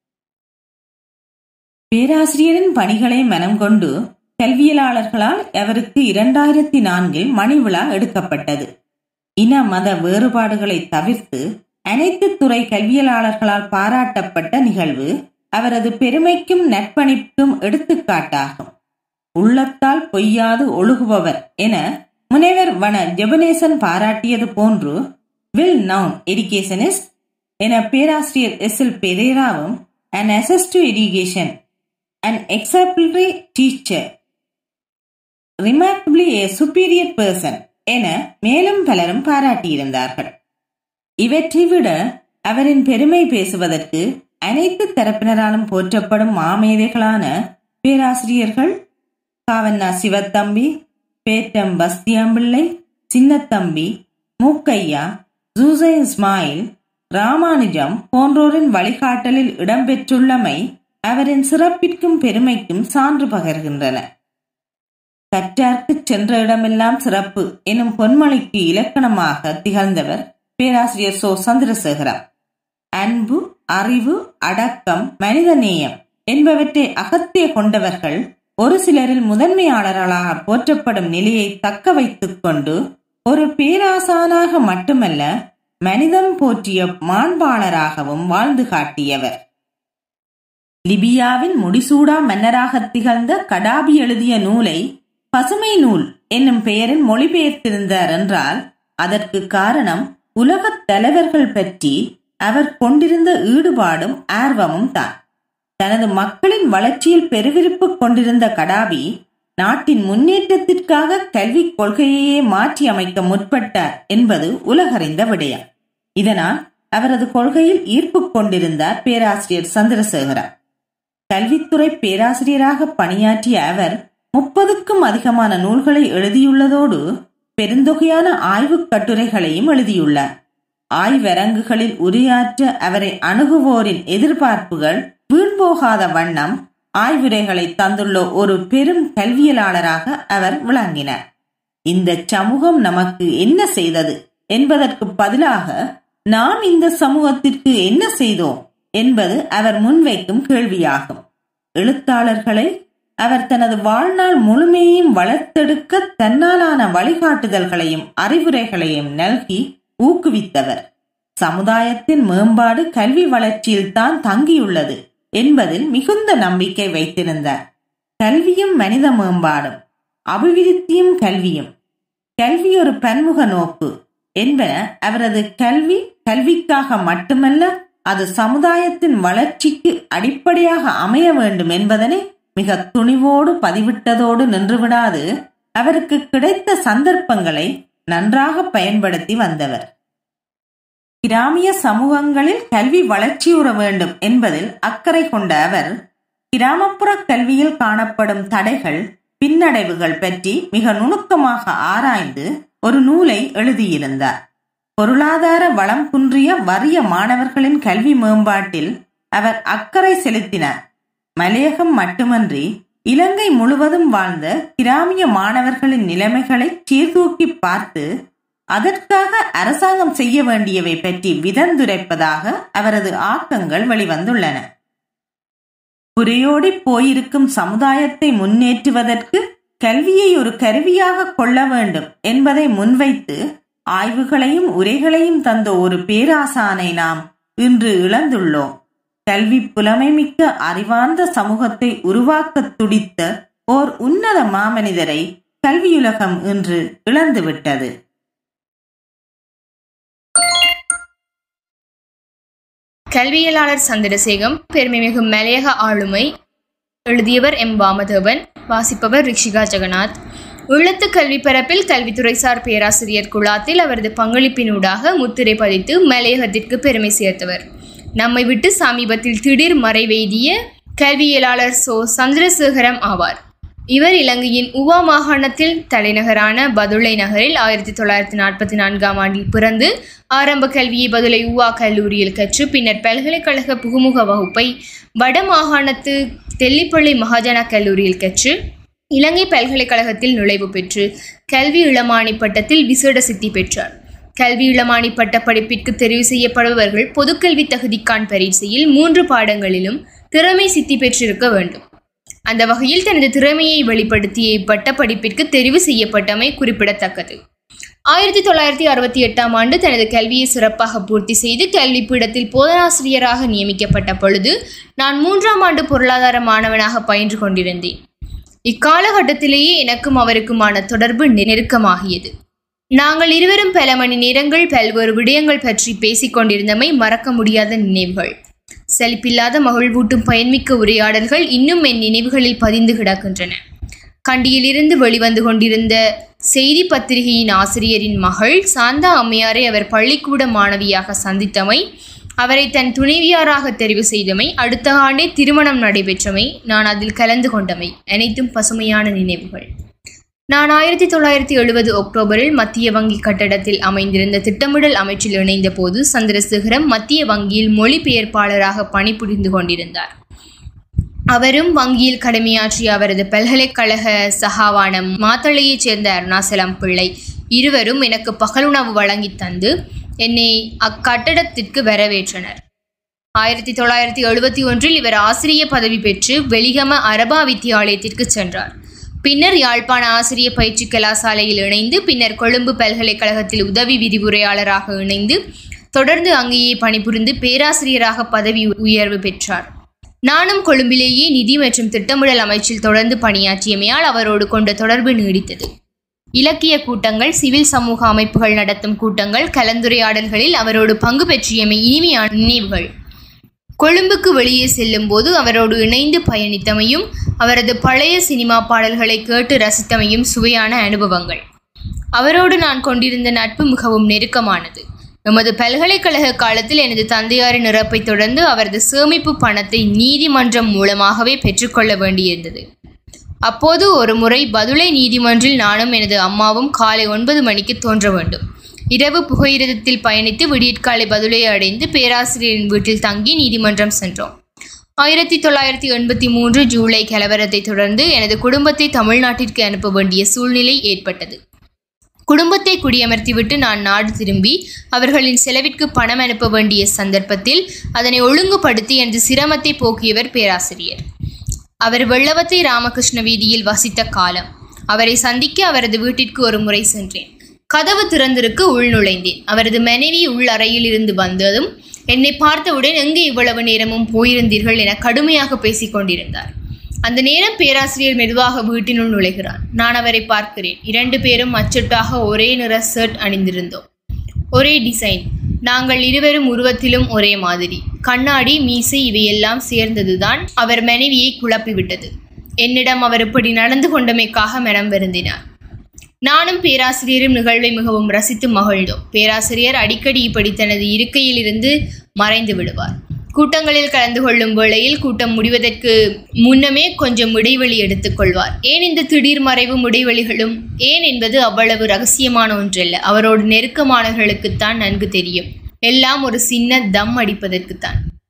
பேராசிரியரின் பணிகளை மனம் கொண்டு கல்வியலாளர்களால் அவருக்கு இரண்டாயிரத்தி நான்கில் மணி விழா எடுக்கப்பட்டது இன மத வேறுபாடுகளை தவிர்த்து அனைத்து துறை கல்வியலாளர்களால் பாராட்டப்பட்ட நிகழ்வு அவரது பெருமைக்கும் நற்பணிப்புக்கும் எடுத்துக்காட்டாகும் உள்ளத்தால் பொய்யாது ஒழுகுபவர் என முனைவர் வன ஜெபனேசன் பாராட்டியது போன்று வில் நவுன் எடிகேஷனிஸ்ட் என பேராசிரியர் எஸ் எல் பெரேராவும் and asset to education and exemplary teacher remarkably a superior person என மேலும் பலரும் பாராட்டியிருந்தார்கள் இவற்றை விட அவரின் பெருமை பேசுவதற்கு அனைத்து தரப்பினராலும் போற்றப்படும் மாமேதைகளான பேராசிரியர்கள் காவண்ணா சிவத்தம்பி பேட்டம் பஸ்தியாம்பிள்ளை சின்னத்தம்பி மூக்கையா ஜூசை இஸ்மாயில் ராமானுஜம் போன்றோரின் வழிகாட்டலில் இடம்பெற்றுள்ளமை அவரின் சிறப்பிற்கும் பெருமைக்கும் சான்று பகர்கின்றன கற்றார்க்குச் சென்ற இடமெல்லாம் சிறப்பு எனும் பொன்மொழிக்கு இலக்கணமாக திகழ்ந்தவர் பேராசிரியர் சோ சந்திரசேகரம் அன்பு அறிவு அடக்கம் மனிதநேயம் என்பவற்றை அகத்திய கொண்டவர்கள் ஒரு சிலரில் முதன்மையாளர்களாக போற்றப்படும் நிலையை தக்க வைத்துக் கொண்டு ஒரு பேராசானாக மட்டுமல்ல மனிதம் போற்றிய மாண்பாளராகவும் வாழ்ந்து காட்டியவர் லிபியாவின் முடிசூடா மன்னராக திகழ்ந்த கடாபி எழுதிய நூலை பசுமை நூல் என்னும் பெயரில் மொழிபெயர்த்திருந்தார் என்றால் அதற்கு காரணம் உலகத் தலைவர்கள் பற்றி அவர் கொண்டிருந்த ஈடுபாடும் ஆர்வமும் தான் தனது மக்களின் வளர்ச்சியில் பெருவிருப்பு கொண்டிருந்த கடாபி நாட்டின் முன்னேற்றத்திற்காக கல்விக் கொள்கையையே மாற்றி அமைக்க முற்பட்டார் என்பது உலகறிந்த விடயம் இதனால் அவரது கொள்கையில் ஈர்ப்பு கொண்டிருந்தார் பேராசிரியர் சந்திரசேகரா கல்வித்துறை பேராசிரியராக பணியாற்றிய அவர் முப்பதுக்கும் அதிகமான நூல்களை எழுதியுள்ளதோடு பெருந்தொகையான ஆய்வுக் கட்டுரைகளையும் எழுதியுள்ளார் ஆய்வரங்குகளில் உரையாற்ற அவரை அணுகுவோரின் எதிர்பார்ப்புகள் வீண்போகாத வண்ணம் ஆய்வுரைகளை தந்துள்ள ஒரு பெரும் கல்வியலாளராக அவர் விளங்கினார் இந்த சமூகம் நமக்கு என்ன செய்தது என்பதற்கு பதிலாக நாம் இந்த சமூகத்திற்கு என்ன செய்தோம் என்பது அவர் முன்வைக்கும் கேள்வியாகும் எழுத்தாளர்களை அவர் தனது வாழ்நாள் முழுமையையும் வளர்த்தெடுக்க தன்னாலான வழிகாட்டுதல்களையும் அறிவுரைகளையும் நல்கி ஊக்குவித்தவர் சமுதாயத்தின் மேம்பாடு கல்வி வளர்ச்சியில் தான் தங்கியுள்ளது என்பதில் மிகுந்த நம்பிக்கை வைத்திருந்தார் கல்வியும் மனித மேம்பாடும் அபிவிருத்தியும் கல்வியும் கல்வி ஒரு பன்முக நோக்கு என்பன அவரது கல்வி கல்விக்காக மட்டுமல்ல அது சமுதாயத்தின் வளர்ச்சிக்கு அடிப்படையாக அமைய வேண்டும் என்பதனை மிக துணிவோடு பதிவிட்டதோடு நின்றுவிடாது அவருக்கு கிடைத்த சந்தர்ப்பங்களை நன்றாக பயன்படுத்தி வந்தவர் கிராமிய சமூகங்களில் கல்வி வளர்ச்சியுற வேண்டும் என்பதில் அக்கறை கொண்ட அவர் கிராமப்புற கல்வியில் காணப்படும் தடைகள் பின்னடைவுகள் பற்றி மிக நுணுக்கமாக ஆராய்ந்து ஒரு நூலை எழுதியிருந்தார் பொருளாதார வளம் குன்றிய வறிய மாணவர்களின் கல்வி மேம்பாட்டில் அவர் அக்கறை செலுத்தினார் மலையகம் மட்டுமன்றி இலங்கை முழுவதும் வாழ்ந்த கிராமிய மாணவர்களின் நிலைமைகளை சீர்தூக்கி பார்த்து அதற்காக அரசாங்கம் செய்ய வேண்டியவை பற்றி விதந்துரைப்பதாக அவரது ஆக்கங்கள் வெளிவந்துள்ளன புரையோடி போயிருக்கும் சமுதாயத்தை முன்னேற்றுவதற்கு கல்வியை ஒரு கருவியாக கொள்ள வேண்டும் என்பதை முன்வைத்து ஆய்வுகளையும் உரைகளையும் தந்த ஒரு பேராசானை நாம் இன்று இழந்துள்ளோம் கல்வி புலமைமிக்க அறிவார்ந்த சமூகத்தை உருவாக்க துடித்த ஓர் உன்னத மாமனிதரை கல்வியுலகம் இன்று இழந்துவிட்டது கல்வியலாளர் சந்திரசேகம் பெருமைமிகு மலையக ஆளுமை எழுதியவர் எம் வாமதேவன் வாசிப்பவர் ரிஷிகா ஜெகநாத் உள்ளத்து கல்வி பரப்பில் கல்வித்துறைசார் பேராசிரியர் குழாத்தில் அவரது பங்களிப்பினூடாக முத்திரை பதித்து மலையகத்திற்கு பெருமை சேர்த்தவர் நம்மை விட்டு சமீபத்தில் திடீர் மறைவெய்திய கல்வியலாளர் சோ சந்திரசேகரம் ஆவார் இவர் இலங்கையின் உவா மாகாணத்தில் தலைநகரான பதுளை நகரில் ஆயிரத்தி தொள்ளாயிரத்தி நாற்பத்தி நான்காம் ஆண்டில் பிறந்து ஆரம்ப கல்வியை பதுளை உவா கல்லூரியில் கற்று பின்னர் பல்கலைக்கழக புகுமுக வகுப்பை வட மாகாணத்து தெல்லிப்பள்ளி மகாஜனா கல்லூரியில் கற்று இலங்கை பல்கலைக்கழகத்தில் நுழைவு பெற்று கல்வி இளமானி பட்டத்தில் விசேட சித்தி பெற்றார் கல்வி இளமானி பட்ட படிப்பிற்கு தெரிவு செய்யப்படுபவர்கள் பொதுக்கல்வி தகுதிக்கான் பரீட்சையில் மூன்று பாடங்களிலும் திறமை சித்தி பெற்றிருக்க வேண்டும் அந்த வகையில் தனது திறமையை வெளிப்படுத்திய இப்பட்ட படிப்பிற்கு தெரிவு செய்யப்பட்டமை குறிப்பிடத்தக்கது ஆயிரத்தி தொள்ளாயிரத்தி அறுபத்தி எட்டாம் ஆண்டு தனது கல்வியை சிறப்பாக பூர்த்தி செய்து கல்வி பீடத்தில் போதனாசிரியராக நியமிக்கப்பட்ட பொழுது நான் மூன்றாம் ஆண்டு பொருளாதார மாணவனாக பயின்று கொண்டிருந்தேன் இக்காலகட்டத்திலேயே எனக்கும் அவருக்குமான தொடர்பு நெருக்கமாகியது நாங்கள் இருவரும் பல மணி நேரங்கள் பல்வேறு விடயங்கள் பற்றி பேசிக் கொண்டிருந்தமை மறக்க முடியாத நினைவுகள் செழிப்பில்லாத மகிழ்வூட்டும் பயன்மிக்க உரையாடல்கள் இன்னும் என் நினைவுகளில் பதிந்து கிடக்கின்றன கண்டியிலிருந்து வெளிவந்து கொண்டிருந்த செய்தி பத்திரிகையின் ஆசிரியரின் மகள் சாந்தா அம்மையாரை அவர் பள்ளிக்கூட மாணவியாக சந்தித்தமை அவரை தன் துணைவியாராக தெரிவு செய்தமை அடுத்த ஆண்டே திருமணம் நடைபெற்றமை நான் அதில் கலந்து கொண்டமை அனைத்தும் பசுமையான நினைவுகள் நான் ஆயிரத்தி தொள்ளாயிரத்தி எழுபது அக்டோபரில் மத்திய வங்கி கட்டடத்தில் அமைந்திருந்த திட்டமிடல் அமைச்சில் இணைந்த போது சந்திரசேகரம் மத்திய வங்கியில் மொழிபெயர்ப்பாளராக பணிபுரிந்து கொண்டிருந்தார் அவரும் வங்கியில் கடமையாற்றிய அவரது பல்கலைக்கழக சகாவான மாத்தளையைச் சேர்ந்த அருணாசலம் பிள்ளை இருவரும் எனக்கு பகலுணவு வழங்கி தந்து என்னை அக்கட்டடத்திற்கு வரவேற்றனர் ஆயிரத்தி தொள்ளாயிரத்தி எழுபத்தி ஒன்றில் இவர் ஆசிரிய பதவி பெற்று வெளிகம அரபா வித்தியாலயத்திற்கு சென்றார் பின்னர் யாழ்ப்பாண ஆசிரிய பயிற்சி கலாசாலையில் இணைந்து பின்னர் கொழும்பு பல்கலைக்கழகத்தில் உதவி விரிவுரையாளராக இணைந்து தொடர்ந்து அங்கேயே பணிபுரிந்து பேராசிரியராக பதவி உயர்வு பெற்றார் நானும் கொழும்பிலேயே நிதி மற்றும் திட்டமிடல் அமைச்சில் தொடர்ந்து பணியாற்றியமையால் அவரோடு கொண்ட தொடர்பு நீடித்தது இலக்கிய கூட்டங்கள் சிவில் சமூக அமைப்புகள் நடத்தும் கூட்டங்கள் கலந்துரையாடல்களில் அவரோடு பங்கு பெற்றியமை இனிமையான நினைவுகள் கொழும்புக்கு வெளியே செல்லும் போது அவரோடு இணைந்து பயணித்தமையும் அவரது பழைய சினிமா பாடல்களை கேட்டு ரசித்தமையும் சுவையான அனுபவங்கள் அவரோடு நான் கொண்டிருந்த நட்பு மிகவும் நெருக்கமானது எமது பல்கலைக்கழக காலத்தில் எனது தந்தையாரின் இறப்பை தொடர்ந்து அவரது சேமிப்பு பணத்தை நீதிமன்றம் மூலமாகவே பெற்றுக்கொள்ள வேண்டியிருந்தது அப்போது ஒரு முறை பதுளை நீதிமன்றில் நானும் எனது அம்மாவும் காலை ஒன்பது மணிக்கு தோன்ற வேண்டும் இரவு புகையிரதத்தில் பயணித்து விடியற்காலை பதுளையை அடைந்து பேராசிரியரின் வீட்டில் தங்கி நீதிமன்றம் சென்றோம் ஆயிரத்தி தொள்ளாயிரத்தி எண்பத்தி மூன்று ஜூலை கலவரத்தை தொடர்ந்து எனது குடும்பத்தை தமிழ்நாட்டிற்கு அனுப்ப வேண்டிய சூழ்நிலை ஏற்பட்டது குடும்பத்தை குடியமர்த்திவிட்டு நான் நாடு திரும்பி அவர்களின் செலவிற்கு பணம் அனுப்ப வேண்டிய சந்தர்ப்பத்தில் அதனை ஒழுங்குபடுத்தி எனது சிரமத்தை போக்கியவர் பேராசிரியர் அவர் வெள்ளவத்தை ராமகிருஷ்ண வீதியில் வசித்த காலம் அவரை சந்திக்க அவரது வீட்டிற்கு ஒரு முறை சென்றேன் கதவு திறந்திருக்க உள் நுழைந்தேன் அவரது மனைவி உள் அறையில் இருந்து வந்ததும் என்னை பார்த்தவுடன் எங்கே இவ்வளவு நேரமும் போயிருந்தீர்கள் என கடுமையாக பேசிக் கொண்டிருந்தார் அந்த நேரம் பேராசிரியர் மெதுவாக வீட்டினுள் நுழைகிறார் நான் அவரை பார்க்கிறேன் இரண்டு பேரும் அச்சட்டாக ஒரே நிற ஷர்ட் அணிந்திருந்தோம் ஒரே டிசைன் நாங்கள் இருவரும் உருவத்திலும் ஒரே மாதிரி கண்ணாடி மீசை இவையெல்லாம் சேர்ந்ததுதான் அவர் மனைவியை குழப்பிவிட்டது என்னிடம் அவர் இப்படி நடந்து கொண்டமைக்காக மனம் வருந்தினார் நானும் பேராசிரியரும் நிகழ்வை மிகவும் ரசித்து மகிழ்ந்தோம் பேராசிரியர் அடிக்கடி இப்படி தனது இருக்கையில் இருந்து மறைந்து விடுவார் கூட்டங்களில் கலந்து கொள்ளும் வேளையில் கூட்டம் முடிவதற்கு முன்னமே கொஞ்சம் இடைவெளி எடுத்துக்கொள்வார் ஏன் இந்த திடீர் மறைவும் இடைவெளிகளும் ஏன் என்பது அவ்வளவு ரகசியமான ஒன்றல்ல அவரோடு நெருக்கமானவர்களுக்குத்தான் நன்கு தெரியும் எல்லாம் ஒரு சின்ன தம் அடிப்பதற்குத்தான்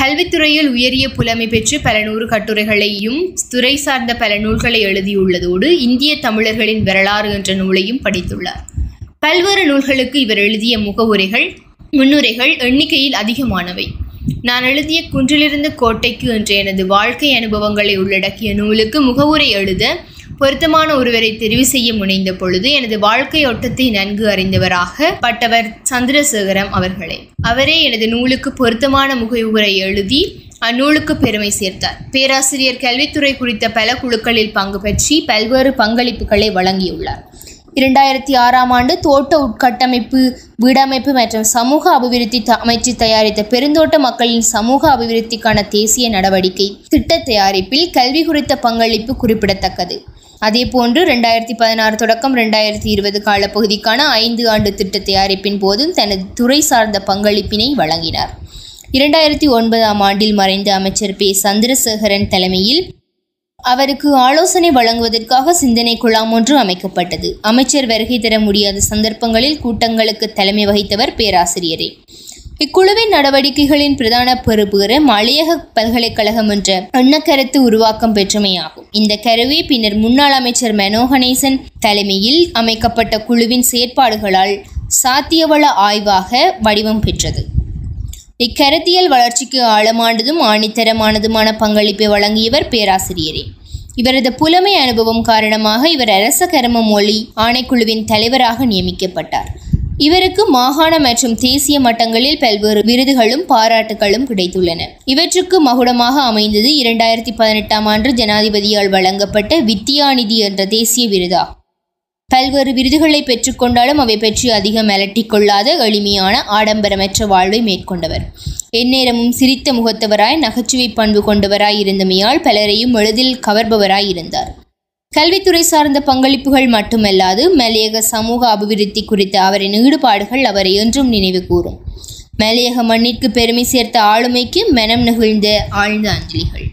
கல்வித்துறையில் உயரிய புலமை பெற்று பல நூறு கட்டுரைகளையும் துறை சார்ந்த பல நூல்களை எழுதியுள்ளதோடு இந்திய தமிழர்களின் வரலாறு என்ற நூலையும் படித்துள்ளார் பல்வேறு நூல்களுக்கு இவர் எழுதிய முகவுரைகள் முன்னுரைகள் எண்ணிக்கையில் அதிகமானவை நான் எழுதிய குன்றிலிருந்து கோட்டைக்கு என்ற எனது வாழ்க்கை அனுபவங்களை உள்ளடக்கிய நூலுக்கு முகவுரை எழுத பொருத்தமான ஒருவரை தெரிவு செய்ய முனைந்த பொழுது எனது வாழ்க்கை ஓட்டத்தை நன்கு அறிந்தவராக பட்டவர் சந்திரசேகரம் அவர்களே அவரே எனது நூலுக்கு பொருத்தமான முகவுரை எழுதி அந்நூலுக்கு பெருமை சேர்த்தார் பேராசிரியர் கல்வித்துறை குறித்த பல குழுக்களில் பங்கு பெற்றி பல்வேறு பங்களிப்புகளை வழங்கியுள்ளார் இரண்டாயிரத்தி ஆறாம் ஆண்டு தோட்ட உட்கட்டமைப்பு வீடமைப்பு மற்றும் சமூக அபிவிருத்தி த- அமைச்சு தயாரித்த பெருந்தோட்ட மக்களின் சமூக அபிவிருத்திக்கான தேசிய நடவடிக்கை திட்ட தயாரிப்பில் கல்வி குறித்த பங்களிப்பு குறிப்பிடத்தக்கது அதேபோன்று ரெண்டாயிரத்தி பதினாறு தொடக்கம் ரெண்டாயிரத்தி இருபது காலப்பகுதிக்கான ஐந்து ஆண்டு திட்ட தயாரிப்பின் போதும் தனது துறை சார்ந்த பங்களிப்பினை வழங்கினார் இரண்டாயிரத்தி ஒன்பதாம் ஆண்டில் மறைந்த அமைச்சர் பே சந்திரசேகரன் தலைமையில் அவருக்கு ஆலோசனை வழங்குவதற்காக சிந்தனை குழாம் ஒன்று அமைக்கப்பட்டது அமைச்சர் வருகை தர முடியாத சந்தர்ப்பங்களில் கூட்டங்களுக்கு தலைமை வகித்தவர் பேராசிரியரே இக்குழுவின் நடவடிக்கைகளின் பிரதான பெறுபேறு மலையக பல்கலைக்கழகம் என்ற எண்ணக்கருத்து உருவாக்கம் பெற்றமையாகும் இந்த கருவி பின்னர் முன்னாள் அமைச்சர் மனோ கணேசன் தலைமையில் அமைக்கப்பட்ட குழுவின் செயற்பாடுகளால் சாத்தியவள ஆய்வாக வடிவம் பெற்றது இக்கருத்தியல் வளர்ச்சிக்கு ஆழமானதும் ஆணித்தரமானதுமான பங்களிப்பை வழங்கியவர் பேராசிரியரே இவரது புலமை அனுபவம் காரணமாக இவர் அரச கர்ம மொழி ஆணைக்குழுவின் தலைவராக நியமிக்கப்பட்டார் இவருக்கு மாகாண மற்றும் தேசிய மட்டங்களில் பல்வேறு விருதுகளும் பாராட்டுகளும் கிடைத்துள்ளன இவற்றுக்கு மகுடமாக அமைந்தது இரண்டாயிரத்தி பதினெட்டாம் ஆண்டு ஜனாதிபதியால் வழங்கப்பட்ட வித்யாநிதி என்ற தேசிய விருதாகும் பல்வேறு விருதுகளை பெற்றுக்கொண்டாலும் அவை பற்றி அதிகம் அலட்டிக் கொள்ளாத எளிமையான ஆடம்பரமற்ற வாழ்வை மேற்கொண்டவர் எந்நேரமும் சிரித்த முகத்தவராய் நகைச்சுவை பண்பு கொண்டவராய் இருந்தமையால் பலரையும் எளிதில் கவர்பவராய் இருந்தார் கல்வித்துறை சார்ந்த பங்களிப்புகள் மட்டுமல்லாது மலையக சமூக அபிவிருத்தி குறித்த அவரின் ஈடுபாடுகள் அவரை என்றும் நினைவு கூறும் மலையக மண்ணிற்கு பெருமை சேர்த்த ஆளுமைக்கு மனம் நெகிழ்ந்த ஆழ்ந்த அஞ்சலிகள்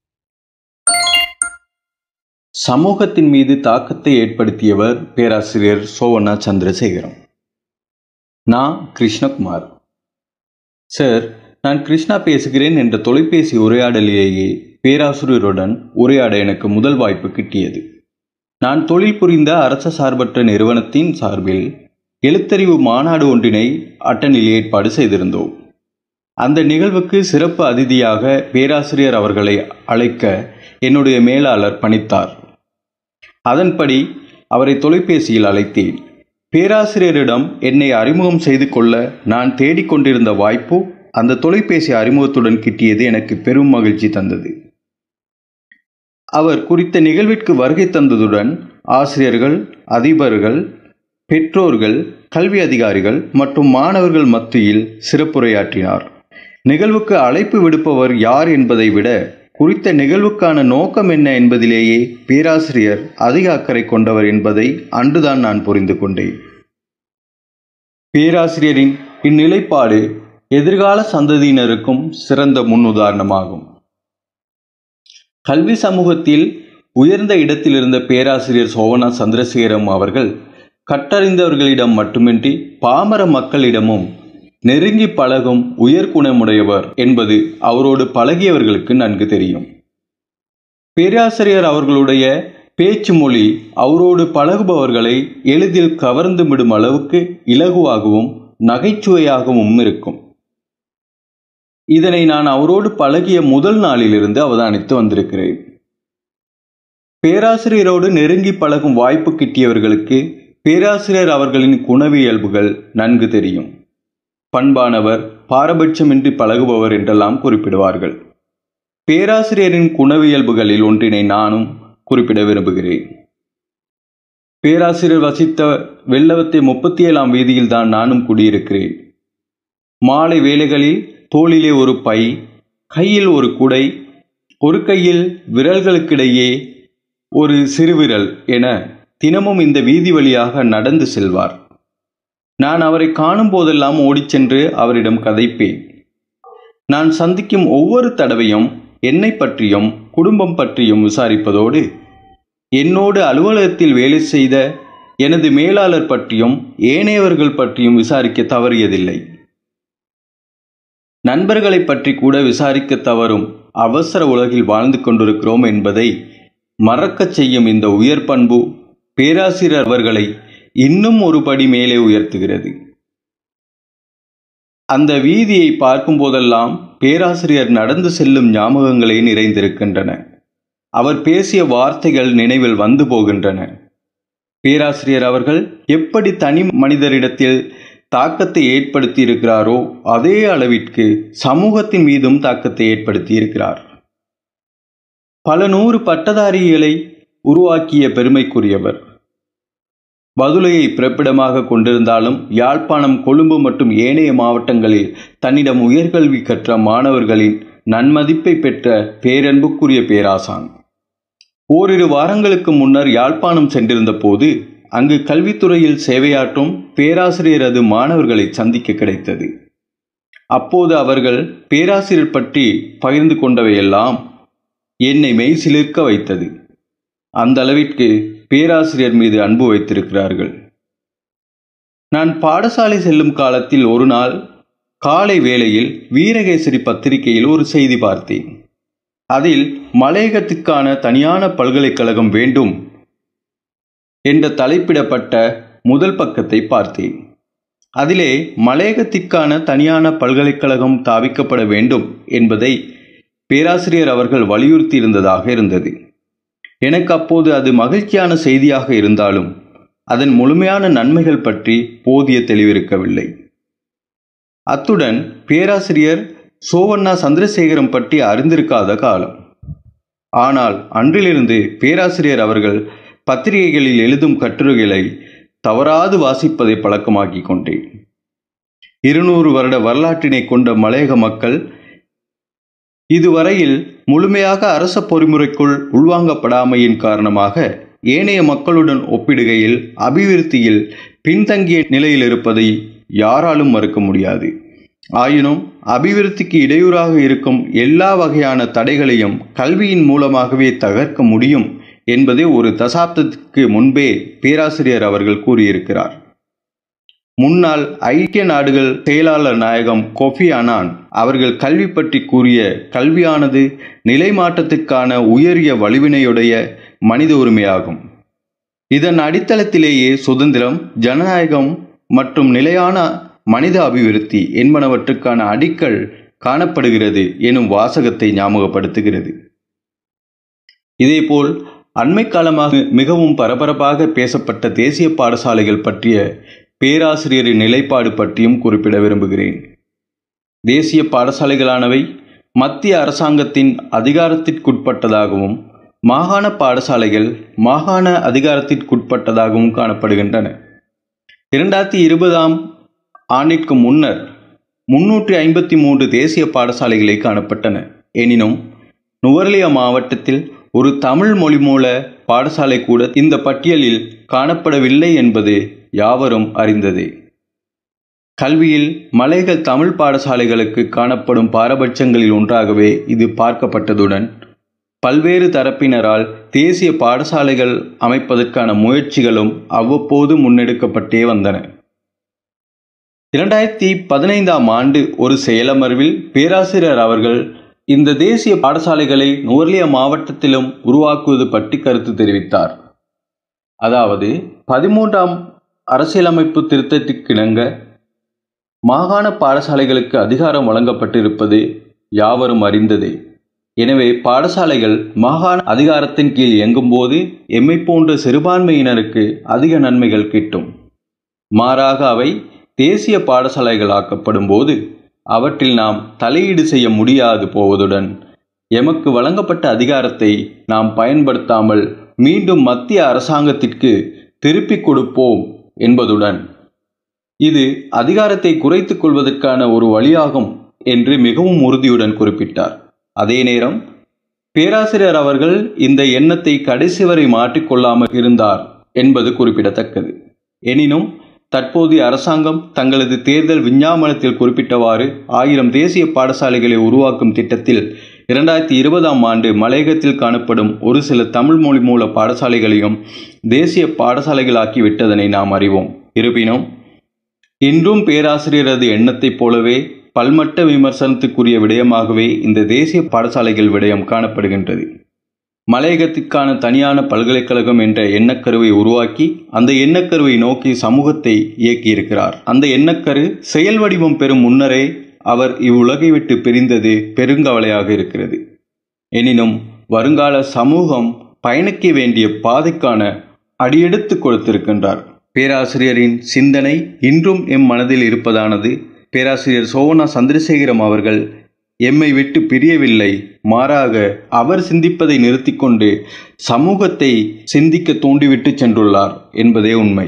சமூகத்தின் மீது தாக்கத்தை ஏற்படுத்தியவர் பேராசிரியர் சோவண்ணா சந்திரசேகரம் நான் கிருஷ்ணகுமார் சார் நான் கிருஷ்ணா பேசுகிறேன் என்ற தொலைபேசி உரையாடலிலேயே பேராசிரியருடன் உரையாட எனக்கு முதல் வாய்ப்பு கிட்டியது நான் தொழில் புரிந்த அரச சார்பற்ற நிறுவனத்தின் சார்பில் எழுத்தறிவு மாநாடு ஒன்றினை அட்டனில் ஏற்பாடு செய்திருந்தோம் அந்த நிகழ்வுக்கு சிறப்பு அதிதியாக பேராசிரியர் அவர்களை அழைக்க என்னுடைய மேலாளர் பணித்தார் அதன்படி அவரை தொலைபேசியில் அழைத்தேன் பேராசிரியரிடம் என்னை அறிமுகம் செய்து கொள்ள நான் தேடிக்கொண்டிருந்த வாய்ப்பு அந்த தொலைபேசி அறிமுகத்துடன் கிட்டியது எனக்கு பெரும் மகிழ்ச்சி தந்தது அவர் குறித்த நிகழ்விற்கு வருகை தந்ததுடன் ஆசிரியர்கள் அதிபர்கள் பெற்றோர்கள் கல்வி அதிகாரிகள் மற்றும் மாணவர்கள் மத்தியில் சிறப்புரையாற்றினார் நிகழ்வுக்கு அழைப்பு விடுப்பவர் யார் என்பதை விட குறித்த நிகழ்வுக்கான நோக்கம் என்ன என்பதிலேயே பேராசிரியர் அதிக அக்கறை கொண்டவர் என்பதை அன்றுதான் நான் புரிந்து கொண்டேன் பேராசிரியரின் இந்நிலைப்பாடு எதிர்கால சந்ததியினருக்கும் சிறந்த முன்னுதாரணமாகும் கல்வி சமூகத்தில் உயர்ந்த இடத்தில் இருந்த பேராசிரியர் சோவனா சந்திரசேகரம் அவர்கள் கற்றறிந்தவர்களிடம் மட்டுமின்றி பாமர மக்களிடமும் நெருங்கி பழகும் உயர்குணமுடையவர் என்பது அவரோடு பழகியவர்களுக்கு நன்கு தெரியும் பேராசிரியர் அவர்களுடைய பேச்சு மொழி அவரோடு பழகுபவர்களை எளிதில் கவர்ந்து விடும் அளவுக்கு இலகுவாகவும் நகைச்சுவையாகவும் இருக்கும் இதனை நான் அவரோடு பழகிய முதல் நாளிலிருந்து அவதானித்து வந்திருக்கிறேன் பேராசிரியரோடு நெருங்கி பழகும் வாய்ப்பு கிட்டியவர்களுக்கு பேராசிரியர் அவர்களின் குணவியல்புகள் நன்கு தெரியும் பண்பானவர் பாரபட்சமின்றி பழகுபவர் என்றெல்லாம் குறிப்பிடுவார்கள் பேராசிரியரின் குணவியல்புகளில் ஒன்றினை நானும் குறிப்பிட விரும்புகிறேன் பேராசிரியர் வசித்த வெள்ளவத்தை முப்பத்தி ஏழாம் வீதியில் தான் நானும் குடியிருக்கிறேன் மாலை வேளைகளில் தோளிலே ஒரு பை கையில் ஒரு குடை ஒரு கையில் விரல்களுக்கிடையே ஒரு சிறுவிரல் என தினமும் இந்த வீதி வழியாக நடந்து செல்வார் நான் அவரை காணும் போதெல்லாம் ஓடிச் சென்று அவரிடம் கதைப்பேன் நான் சந்திக்கும் ஒவ்வொரு தடவையும் என்னை பற்றியும் குடும்பம் பற்றியும் விசாரிப்பதோடு என்னோடு அலுவலகத்தில் வேலை செய்த எனது மேலாளர் பற்றியும் ஏனையவர்கள் பற்றியும் விசாரிக்க தவறியதில்லை நண்பர்களை பற்றி கூட விசாரிக்க தவறும் அவசர உலகில் வாழ்ந்து கொண்டிருக்கிறோம் என்பதை மறக்கச் செய்யும் இந்த உயர் பண்பு பேராசிரியர் அவர்களை இன்னும் ஒரு படி மேலே உயர்த்துகிறது அந்த வீதியை பார்க்கும் போதெல்லாம் பேராசிரியர் நடந்து செல்லும் ஞாபகங்களே நிறைந்திருக்கின்றன அவர் பேசிய வார்த்தைகள் நினைவில் வந்து போகின்றன பேராசிரியர் அவர்கள் எப்படி தனி மனிதரிடத்தில் தாக்கத்தை ஏற்படுத்தி இருக்கிறாரோ அதே அளவிற்கு சமூகத்தின் மீதும் தாக்கத்தை ஏற்படுத்தி இருக்கிறார் பல நூறு பட்டதாரிகளை உருவாக்கிய பெருமைக்குரியவர் பதுளையை பிறப்பிடமாக கொண்டிருந்தாலும் யாழ்ப்பாணம் கொழும்பு மற்றும் ஏனைய மாவட்டங்களில் தன்னிடம் உயர்கல்வி கற்ற மாணவர்களின் நன்மதிப்பை பெற்ற பேரன்புக்குரிய பேராசான் ஓரிரு வாரங்களுக்கு முன்னர் யாழ்ப்பாணம் சென்றிருந்த போது அங்கு கல்வித்துறையில் சேவையாற்றும் பேராசிரியரது மாணவர்களை சந்திக்க கிடைத்தது அப்போது அவர்கள் பேராசிரியர் பற்றி பகிர்ந்து கொண்டவையெல்லாம் என்னை மெய் சிலிர்க்க வைத்தது அந்த அளவிற்கு பேராசிரியர் மீது அன்பு வைத்திருக்கிறார்கள் நான் பாடசாலை செல்லும் காலத்தில் ஒரு நாள் காலை வேளையில் வீரகேசரி பத்திரிகையில் ஒரு செய்தி பார்த்தேன் அதில் மலையகத்துக்கான தனியான பல்கலைக்கழகம் வேண்டும் என்ற தலைப்பிடப்பட்ட முதல் பக்கத்தை பார்த்தேன் அதிலே மலையகத்திற்கான தனியான பல்கலைக்கழகம் தாவிக்கப்பட வேண்டும் என்பதை பேராசிரியர் அவர்கள் வலியுறுத்தியிருந்ததாக இருந்தது எனக்கு அப்போது அது மகிழ்ச்சியான செய்தியாக இருந்தாலும் அதன் முழுமையான நன்மைகள் பற்றி போதிய தெளிவிருக்கவில்லை அத்துடன் பேராசிரியர் சோவண்ணா சந்திரசேகரம் பற்றி அறிந்திருக்காத காலம் ஆனால் அன்றிலிருந்து பேராசிரியர் அவர்கள் பத்திரிகைகளில் எழுதும் கட்டுரைகளை தவறாது வாசிப்பதை பழக்கமாக்கி கொண்டேன் இருநூறு வருட வரலாற்றினை கொண்ட மலையக மக்கள் இதுவரையில் முழுமையாக அரச பொறிமுறைக்குள் உள்வாங்கப்படாமையின் காரணமாக ஏனைய மக்களுடன் ஒப்பிடுகையில் அபிவிருத்தியில் பின்தங்கிய நிலையில் இருப்பதை யாராலும் மறுக்க முடியாது ஆயினும் அபிவிருத்திக்கு இடையூறாக இருக்கும் எல்லா வகையான தடைகளையும் கல்வியின் மூலமாகவே தகர்க்க முடியும் என்பதை ஒரு தசாப்தத்துக்கு முன்பே பேராசிரியர் அவர்கள் கூறியிருக்கிறார் முன்னாள் ஐக்கிய நாடுகள் செயலாளர் நாயகம் கொஃபி அனான் அவர்கள் கல்வி பற்றி கூறிய கல்வியானது நிலைமாற்றத்திற்கான உயரிய வலிவினையுடைய மனித உரிமையாகும் இதன் அடித்தளத்திலேயே சுதந்திரம் ஜனநாயகம் மற்றும் நிலையான மனித அபிவிருத்தி என்பனவற்றுக்கான அடிக்கல் காணப்படுகிறது எனும் வாசகத்தை ஞாபகப்படுத்துகிறது இதேபோல் அண்மை காலமாக மிகவும் பரபரப்பாக பேசப்பட்ட தேசிய பாடசாலைகள் பற்றிய பேராசிரியரின் நிலைப்பாடு பற்றியும் குறிப்பிட விரும்புகிறேன் தேசிய பாடசாலைகளானவை மத்திய அரசாங்கத்தின் அதிகாரத்திற்குட்பட்டதாகவும் மாகாண பாடசாலைகள் மாகாண அதிகாரத்திற்குட்பட்டதாகவும் காணப்படுகின்றன இரண்டாயிரத்தி இருபதாம் ஆண்டிற்கு முன்னர் முன்னூற்றி ஐம்பத்தி மூன்று தேசிய பாடசாலைகளே காணப்பட்டன எனினும் நுவர்லியா மாவட்டத்தில் ஒரு தமிழ் மொழி மூல பாடசாலை கூட இந்த பட்டியலில் காணப்படவில்லை என்பது யாவரும் அறிந்ததே கல்வியில் மலைகள் தமிழ் பாடசாலைகளுக்கு காணப்படும் பாரபட்சங்களில் ஒன்றாகவே இது பார்க்கப்பட்டதுடன் பல்வேறு தரப்பினரால் தேசிய பாடசாலைகள் அமைப்பதற்கான முயற்சிகளும் அவ்வப்போது முன்னெடுக்கப்பட்டே வந்தன இரண்டாயிரத்தி பதினைந்தாம் ஆண்டு ஒரு செயலமர்வில் பேராசிரியர் அவர்கள் இந்த தேசிய பாடசாலைகளை நுவர்லியா மாவட்டத்திலும் உருவாக்குவது பற்றி கருத்து தெரிவித்தார் அதாவது பதிமூன்றாம் அரசியலமைப்பு திருத்தத்திற்கிணங்க மாகாண பாடசாலைகளுக்கு அதிகாரம் வழங்கப்பட்டிருப்பது யாவரும் அறிந்ததே எனவே பாடசாலைகள் மாகாண அதிகாரத்தின் கீழ் இயங்கும்போது எம்மை போன்ற சிறுபான்மையினருக்கு அதிக நன்மைகள் கிட்டும் மாறாக அவை தேசிய பாடசாலைகள் ஆக்கப்படும் போது அவற்றில் நாம் தலையீடு செய்ய முடியாது போவதுடன் எமக்கு வழங்கப்பட்ட அதிகாரத்தை நாம் பயன்படுத்தாமல் மீண்டும் மத்திய அரசாங்கத்திற்கு திருப்பிக் கொடுப்போம் என்பதுடன் இது அதிகாரத்தை குறைத்துக் கொள்வதற்கான ஒரு வழியாகும் என்று மிகவும் உறுதியுடன் குறிப்பிட்டார் அதே நேரம் பேராசிரியர் அவர்கள் இந்த எண்ணத்தை கடைசி வரை மாற்றிக்கொள்ளாமல் இருந்தார் என்பது குறிப்பிடத்தக்கது எனினும் தற்போதைய அரசாங்கம் தங்களது தேர்தல் விஞ்ஞாபனத்தில் குறிப்பிட்டவாறு ஆயிரம் தேசிய பாடசாலைகளை உருவாக்கும் திட்டத்தில் இரண்டாயிரத்தி இருபதாம் ஆண்டு மலையகத்தில் காணப்படும் ஒரு சில தமிழ் மொழி மூல பாடசாலைகளையும் தேசிய பாடசாலைகளாக்கி விட்டதனை நாம் அறிவோம் இருப்பினும் இன்றும் பேராசிரியரது எண்ணத்தைப் போலவே பல்மட்ட விமர்சனத்துக்குரிய விடயமாகவே இந்த தேசிய பாடசாலைகள் விடயம் காணப்படுகின்றது மலையகத்திற்கான தனியான பல்கலைக்கழகம் என்ற எண்ணக்கருவை உருவாக்கி அந்த எண்ணக்கருவை நோக்கி சமூகத்தை இயக்கியிருக்கிறார் அந்த எண்ணக்கரு செயல் வடிவம் பெறும் முன்னரே அவர் இவ்வுலகை விட்டு பிரிந்தது பெருங்கவலையாக இருக்கிறது எனினும் வருங்கால சமூகம் பயணிக்க வேண்டிய பாதைக்கான அடியெடுத்து கொடுத்திருக்கின்றார் பேராசிரியரின் சிந்தனை இன்றும் எம் மனதில் இருப்பதானது பேராசிரியர் சோவனா சந்திரசேகரம் அவர்கள் எம்மை விட்டு பிரியவில்லை மாறாக அவர் சிந்திப்பதை நிறுத்திக்கொண்டு சமூகத்தை சிந்திக்க தூண்டிவிட்டு சென்றுள்ளார் என்பதே உண்மை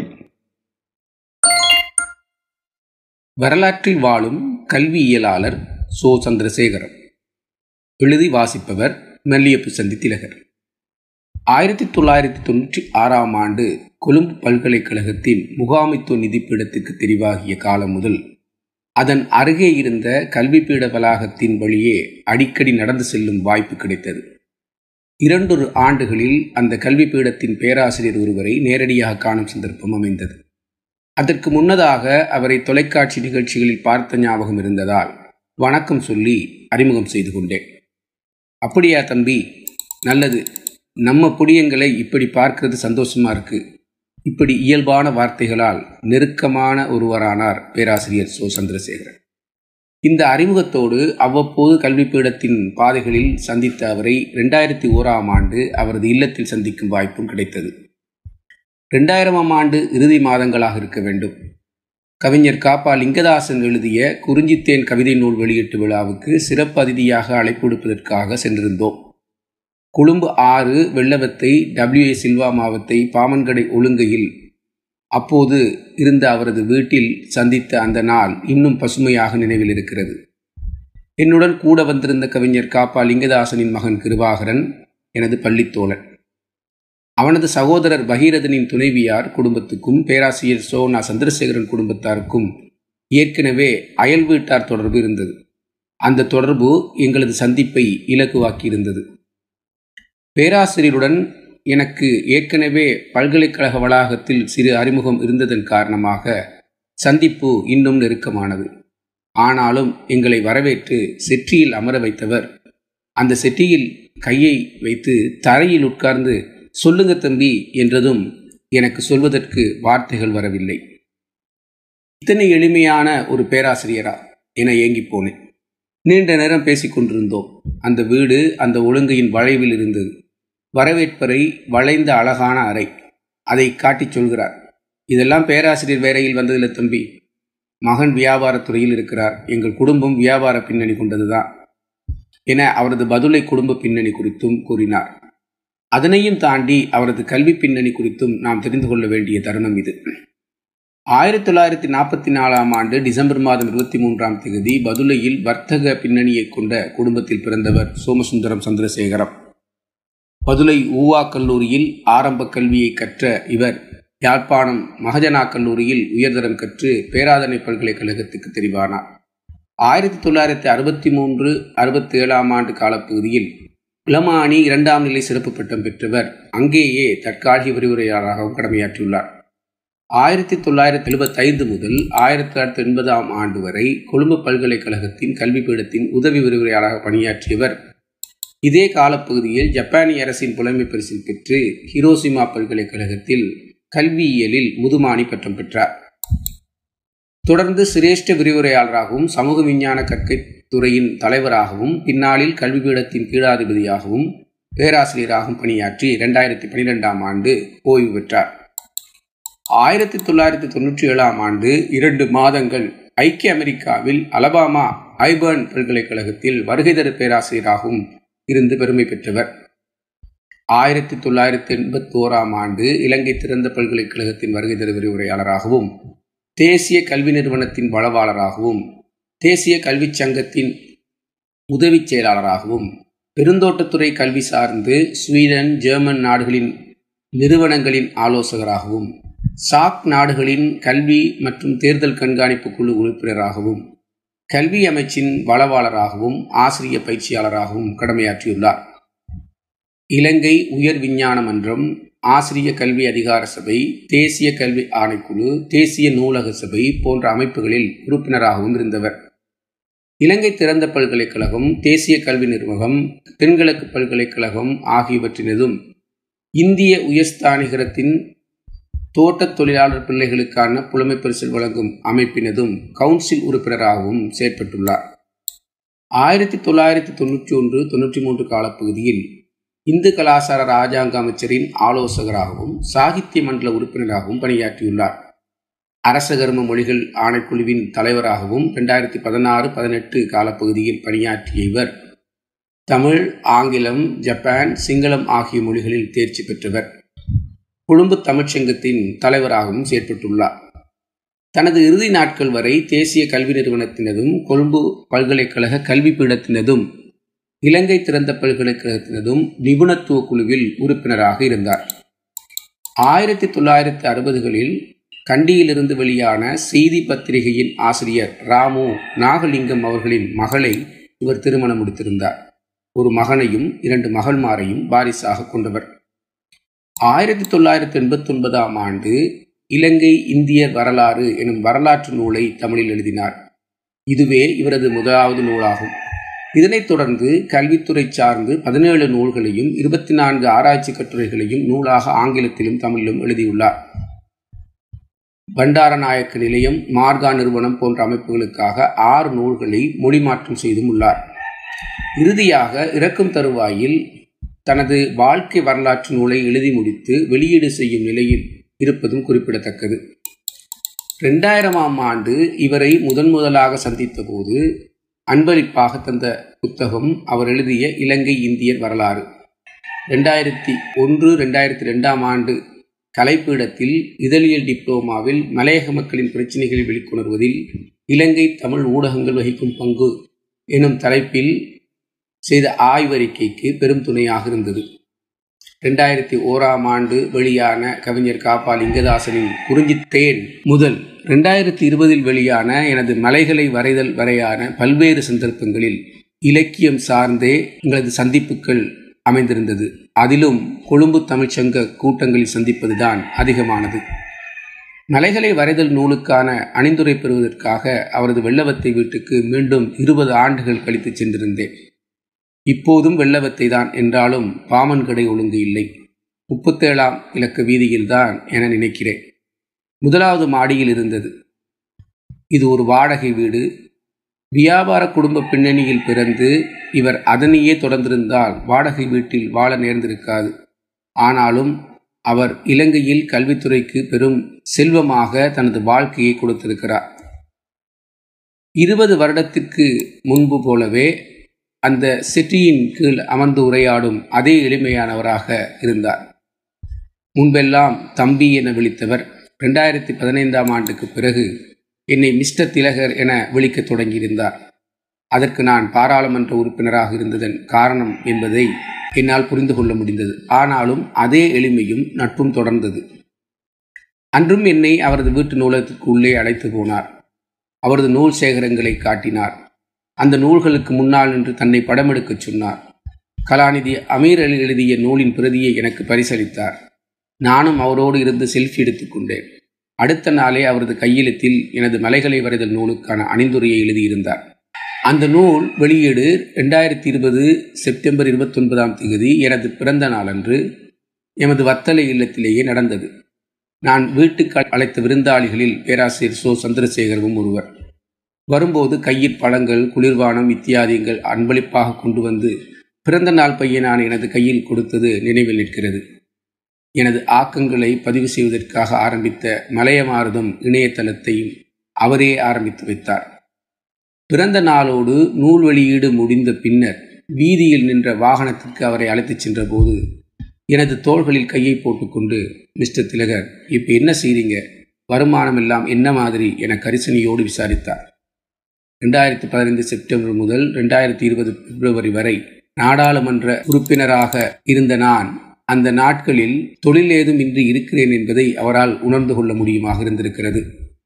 வரலாற்றில் வாழும் கல்வியியலாளர் சோ சந்திரசேகரம் எழுதி வாசிப்பவர் மெல்லியப்பு சந்தி திலகர் ஆயிரத்தி தொள்ளாயிரத்தி தொண்ணூற்றி ஆறாம் ஆண்டு கொழும்பு பல்கலைக்கழகத்தின் முகாமைத்துவ நிதிப்பீடத்துக்கு தெரிவாகிய காலம் முதல் அதன் அருகே இருந்த கல்விப்பீட வளாகத்தின் வழியே அடிக்கடி நடந்து செல்லும் வாய்ப்பு கிடைத்தது இரண்டொரு ஆண்டுகளில் அந்த கல்விப்பீடத்தின் பேராசிரியர் ஒருவரை நேரடியாக காணும் சந்தர்ப்பம் அமைந்தது அதற்கு முன்னதாக அவரை தொலைக்காட்சி நிகழ்ச்சிகளில் பார்த்த ஞாபகம் இருந்ததால் வணக்கம் சொல்லி அறிமுகம் செய்து கொண்டேன் அப்படியா தம்பி நல்லது நம்ம புடியங்களை இப்படி பார்க்கறது சந்தோஷமா இருக்கு இப்படி இயல்பான வார்த்தைகளால் நெருக்கமான ஒருவரானார் பேராசிரியர் சோ சந்திரசேகரன் இந்த அறிமுகத்தோடு அவ்வப்போது கல்விப்பீடத்தின் பாதைகளில் சந்தித்த அவரை ரெண்டாயிரத்தி ஓராம் ஆண்டு அவரது இல்லத்தில் சந்திக்கும் வாய்ப்பும் கிடைத்தது ரெண்டாயிரமாம் ஆண்டு இறுதி மாதங்களாக இருக்க வேண்டும் கவிஞர் காப்பா லிங்கதாசன் எழுதிய குறிஞ்சித்தேன் கவிதை நூல் வெளியீட்டு விழாவுக்கு சிறப்பு அதிதியாக அழைப்பு கொடுப்பதற்காக சென்றிருந்தோம் கொழும்பு ஆறு வெள்ளவத்தை டபிள்யூ ஏ சில்வா மாவத்தை பாமன்கடை ஒழுங்கையில் அப்போது இருந்த அவரது வீட்டில் சந்தித்த அந்த நாள் இன்னும் பசுமையாக நினைவில் இருக்கிறது என்னுடன் கூட வந்திருந்த கவிஞர் காப்பா லிங்கதாசனின் மகன் கிருபாகரன் எனது பள்ளித்தோழன் அவனது சகோதரர் பகீரதனின் துணைவியார் குடும்பத்துக்கும் பேராசிரியர் சோனா சந்திரசேகரன் குடும்பத்தாருக்கும் ஏற்கனவே அயல் வீட்டார் தொடர்பு இருந்தது அந்த தொடர்பு எங்களது சந்திப்பை இலக்குவாக்கியிருந்தது பேராசிரியருடன் எனக்கு ஏற்கனவே பல்கலைக்கழக வளாகத்தில் சிறு அறிமுகம் இருந்ததன் காரணமாக சந்திப்பு இன்னும் நெருக்கமானது ஆனாலும் எங்களை வரவேற்று செற்றியில் அமர வைத்தவர் அந்த செட்டியில் கையை வைத்து தரையில் உட்கார்ந்து சொல்லுங்க தம்பி என்றதும் எனக்கு சொல்வதற்கு வார்த்தைகள் வரவில்லை இத்தனை எளிமையான ஒரு பேராசிரியரா என ஏங்கி போனேன் நீண்ட நேரம் பேசிக் கொண்டிருந்தோம் அந்த வீடு அந்த ஒழுங்கையின் வளைவில் இருந்தது வரவேற்பறை வளைந்த அழகான அறை அதை காட்டிச் சொல்கிறார் இதெல்லாம் பேராசிரியர் வேலையில் வந்ததில்லை தம்பி மகன் வியாபாரத்துறையில் இருக்கிறார் எங்கள் குடும்பம் வியாபார பின்னணி கொண்டதுதான் என அவரது பதிலை குடும்ப பின்னணி குறித்தும் கூறினார் அதனையும் தாண்டி அவரது கல்வி பின்னணி குறித்தும் நாம் தெரிந்து கொள்ள வேண்டிய தருணம் இது ஆயிரத்தி தொள்ளாயிரத்தி நாற்பத்தி நாலாம் ஆண்டு டிசம்பர் மாதம் இருபத்தி மூன்றாம் தேதி பதுளையில் வர்த்தக பின்னணியை கொண்ட குடும்பத்தில் பிறந்தவர் சோமசுந்தரம் சந்திரசேகரம் பதுளை ஊவா கல்லூரியில் ஆரம்ப கல்வியை கற்ற இவர் யாழ்ப்பாணம் மகஜனா கல்லூரியில் உயர்தரம் கற்று பேராதனை பல்கலைக்கழகத்துக்கு தெரிவானார் ஆயிரத்தி தொள்ளாயிரத்தி அறுபத்தி மூன்று அறுபத்தி ஏழாம் ஆண்டு காலப்பகுதியில் இளமானி இரண்டாம் நிலை சிறப்பு பட்டம் பெற்றவர் அங்கேயே தற்காலிக விரிவுரையாளராகவும் கடமையாற்றியுள்ளார் ஆயிரத்தி தொள்ளாயிரத்தி எழுபத்தைந்து முதல் ஆயிரத்தி தொள்ளாயிரத்தி எண்பதாம் ஆண்டு வரை கொழும்பு பல்கலைக்கழகத்தின் கல்வி பீடத்தின் உதவி விரிவுரையாளராக பணியாற்றியவர் இதே காலப்பகுதியில் ஜப்பானிய அரசின் புலமை பரிசில் பெற்று ஹிரோசிமா பல்கலைக்கழகத்தில் கல்வியியலில் முதுமானி பட்டம் பெற்றார் தொடர்ந்து சிரேஷ்ட விரிவுரையாளராகவும் சமூக விஞ்ஞான கற்கை துறையின் தலைவராகவும் பின்னாளில் கல்வி பீடத்தின் கீழாதிபதியாகவும் பேராசிரியராகவும் பணியாற்றி இரண்டாயிரத்தி பனிரெண்டாம் ஆண்டு ஓய்வு பெற்றார் ஆயிரத்தி தொள்ளாயிரத்தி தொண்ணூற்றி ஏழாம் ஆண்டு இரண்டு மாதங்கள் ஐக்கிய அமெரிக்காவில் அலபாமா ஐபர்ன் பல்கலைக்கழகத்தில் வருகைதர பேராசிரியராகவும் இருந்து பெருமை பெற்றவர் ஆயிரத்தி தொள்ளாயிரத்தி எண்பத்தி ஓராம் ஆண்டு இலங்கை திறந்த பல்கலைக்கழகத்தின் வருகைதர விரிவுரையாளராகவும் தேசிய கல்வி நிறுவனத்தின் வளவாளராகவும் தேசிய கல்விச் சங்கத்தின் உதவிச் செயலாளராகவும் பெருந்தோட்டத்துறை கல்வி சார்ந்து ஸ்வீடன் ஜெர்மன் நாடுகளின் நிறுவனங்களின் ஆலோசகராகவும் சாக் நாடுகளின் கல்வி மற்றும் தேர்தல் கண்காணிப்பு குழு உறுப்பினராகவும் கல்வி அமைச்சின் வளவாளராகவும் ஆசிரிய பயிற்சியாளராகவும் கடமையாற்றியுள்ளார் இலங்கை உயர் விஞ்ஞான மன்றம் ஆசிரிய கல்வி அதிகார சபை தேசிய கல்வி ஆணைக்குழு தேசிய நூலக சபை போன்ற அமைப்புகளில் உறுப்பினராகவும் இருந்தவர் இலங்கை திறந்த பல்கலைக்கழகம் தேசிய கல்வி நிர்வாகம் தென்கிழக்கு பல்கலைக்கழகம் ஆகியவற்றினதும் இந்திய உயர்ஸ்தானிகரத்தின் தோட்டத் தொழிலாளர் பிள்ளைகளுக்கான புலமை பரிசில் வழங்கும் அமைப்பினதும் கவுன்சில் உறுப்பினராகவும் செயற்பட்டுள்ளார் ஆயிரத்தி தொள்ளாயிரத்தி தொண்ணூற்றி ஒன்று தொண்ணூற்றி மூன்று காலப்பகுதியில் இந்து கலாசார ராஜாங்க அமைச்சரின் ஆலோசகராகவும் சாகித்ய மண்டல உறுப்பினராகவும் பணியாற்றியுள்ளார் அரசகர்ம மொழிகள் ஆணைக்குழுவின் தலைவராகவும் ரெண்டாயிரத்தி பதினாறு பதினெட்டு காலப்பகுதியில் பணியாற்றிய இவர் தமிழ் ஆங்கிலம் ஜப்பான் சிங்களம் ஆகிய மொழிகளில் தேர்ச்சி பெற்றவர் கொழும்பு தமிழ்ச்சங்கத்தின் தலைவராகவும் செயற்பட்டுள்ளார் தனது இறுதி நாட்கள் வரை தேசிய கல்வி நிறுவனத்தினதும் கொழும்பு பல்கலைக்கழக கல்வி பீடத்தினதும் இலங்கை திறந்த பல்கலைக்கழகத்தினதும் நிபுணத்துவ குழுவில் உறுப்பினராக இருந்தார் ஆயிரத்தி தொள்ளாயிரத்தி அறுபதுகளில் கண்டியிலிருந்து வெளியான செய்தி பத்திரிகையின் ஆசிரியர் ராமு நாகலிங்கம் அவர்களின் மகளை இவர் திருமணம் முடித்திருந்தார் ஒரு மகனையும் இரண்டு மகள்மாரையும் வாரிசாக கொண்டவர் ஆயிரத்தி தொள்ளாயிரத்தி எண்பத்தி ஒன்பதாம் ஆண்டு இலங்கை இந்தியர் வரலாறு எனும் வரலாற்று நூலை தமிழில் எழுதினார் இதுவே இவரது முதலாவது நூலாகும் இதனைத் தொடர்ந்து கல்வித்துறை சார்ந்து பதினேழு நூல்களையும் இருபத்தி நான்கு ஆராய்ச்சி கட்டுரைகளையும் நூலாக ஆங்கிலத்திலும் தமிழிலும் எழுதியுள்ளார் பண்டாரநாயக்க நிலையம் மார்கா நிறுவனம் போன்ற அமைப்புகளுக்காக ஆறு நூல்களை மொழிமாற்றம் செய்தும் உள்ளார் இறுதியாக இறக்கும் தருவாயில் தனது வாழ்க்கை வரலாற்று நூலை எழுதி முடித்து வெளியீடு செய்யும் நிலையில் இருப்பதும் குறிப்பிடத்தக்கது ரெண்டாயிரமாம் ஆண்டு இவரை முதன் முதலாக சந்தித்த போது அன்பளிப்பாக தந்த புத்தகம் அவர் எழுதிய இலங்கை இந்தியர் வரலாறு ரெண்டாயிரத்தி ஒன்று ரெண்டாயிரத்தி ரெண்டாம் ஆண்டு கலைப்பீடத்தில் இதழியல் டிப்ளோமாவில் மலையக மக்களின் பிரச்சினைகளை வெளிக்கொணர்வதில் இலங்கை தமிழ் ஊடகங்கள் வகிக்கும் பங்கு எனும் தலைப்பில் செய்த ஆய்வறிக்கைக்கு பெரும் துணையாக இருந்தது ரெண்டாயிரத்தி ஓராம் ஆண்டு வெளியான கவிஞர் காப்பா லிங்கதாசனின் குறிஞ்சித்தேன் முதல் ரெண்டாயிரத்தி இருபதில் வெளியான எனது மலைகளை வரைதல் வரையான பல்வேறு சந்தர்ப்பங்களில் இலக்கியம் சார்ந்தே எங்களது சந்திப்புகள் அமைந்திருந்தது அதிலும் கொழும்பு தமிழ்ச்சங்க கூட்டங்களில் சந்திப்பதுதான் அதிகமானது மலைகளை வரைதல் நூலுக்கான அணிந்துரை பெறுவதற்காக அவரது வெள்ளவத்தை வீட்டுக்கு மீண்டும் இருபது ஆண்டுகள் கழித்து சென்றிருந்தேன் இப்போதும் வெள்ளவத்தை தான் என்றாலும் பாமன் கடை ஒழுங்கு இல்லை முப்பத்தேழாம் இலக்க வீதியில்தான் என நினைக்கிறேன் முதலாவது மாடியில் இருந்தது இது ஒரு வாடகை வீடு வியாபார குடும்ப பின்னணியில் பிறந்து இவர் அதனையே தொடர்ந்திருந்தால் வாடகை வீட்டில் வாழ நேர்ந்திருக்காது ஆனாலும் அவர் இலங்கையில் கல்வித்துறைக்கு பெரும் செல்வமாக தனது வாழ்க்கையை கொடுத்திருக்கிறார் இருபது வருடத்திற்கு முன்பு போலவே அந்த செட்டியின் கீழ் அமர்ந்து உரையாடும் அதே எளிமையானவராக இருந்தார் முன்பெல்லாம் தம்பி என விழித்தவர் ரெண்டாயிரத்தி பதினைந்தாம் ஆண்டுக்கு பிறகு என்னை மிஸ்டர் திலகர் என விழிக்கத் தொடங்கியிருந்தார் அதற்கு நான் பாராளுமன்ற உறுப்பினராக இருந்ததன் காரணம் என்பதை என்னால் புரிந்து கொள்ள முடிந்தது ஆனாலும் அதே எளிமையும் நட்பும் தொடர்ந்தது அன்றும் என்னை அவரது வீட்டு நூலகத்திற்கு உள்ளே அழைத்து போனார் அவரது நூல் சேகரங்களை காட்டினார் அந்த நூல்களுக்கு முன்னால் நின்று தன்னை படமெடுக்கச் சொன்னார் கலாநிதி அமீர் அலி எழுதிய நூலின் பிரதியை எனக்கு பரிசளித்தார் நானும் அவரோடு இருந்து செல்ஃபி எடுத்துக்கொண்டேன் அடுத்த நாளே அவரது கையெழுத்தில் எனது மலைகளை வரைதல் நூலுக்கான அணிந்துரையை எழுதியிருந்தார் அந்த நூல் வெளியீடு ரெண்டாயிரத்தி இருபது செப்டம்பர் இருபத்தொன்பதாம் தேதி எனது பிறந்த நாளன்று எமது வத்தலை இல்லத்திலேயே நடந்தது நான் வீட்டுக்கு அழைத்த விருந்தாளிகளில் பேராசிரியர் சோ சந்திரசேகரவும் ஒருவர் வரும்போது கையில் பழங்கள் குளிர்பானம் இத்தியாதிகள் அன்பளிப்பாக கொண்டு வந்து பிறந்த நாள் பையனான எனது கையில் கொடுத்தது நினைவில் நிற்கிறது எனது ஆக்கங்களை பதிவு செய்வதற்காக ஆரம்பித்த மலையமாரதம் இணையதளத்தையும் அவரே ஆரம்பித்து வைத்தார் பிறந்த நாளோடு நூல் வெளியீடு முடிந்த பின்னர் வீதியில் நின்ற வாகனத்திற்கு அவரை அழைத்துச் சென்றபோது எனது தோள்களில் கையை போட்டுக்கொண்டு மிஸ்டர் திலகர் இப்போ என்ன செய்றீங்க வருமானம் எல்லாம் என்ன மாதிரி என கரிசனையோடு விசாரித்தார் ரெண்டாயிரத்தி பதினைந்து செப்டம்பர் முதல் ரெண்டாயிரத்தி இருபது பிப்ரவரி வரை நாடாளுமன்ற உறுப்பினராக இருந்த நான் அந்த நாட்களில் தொழில் ஏதும் இன்றி இருக்கிறேன் என்பதை அவரால் உணர்ந்து கொள்ள முடியுமாக இருந்திருக்கிறது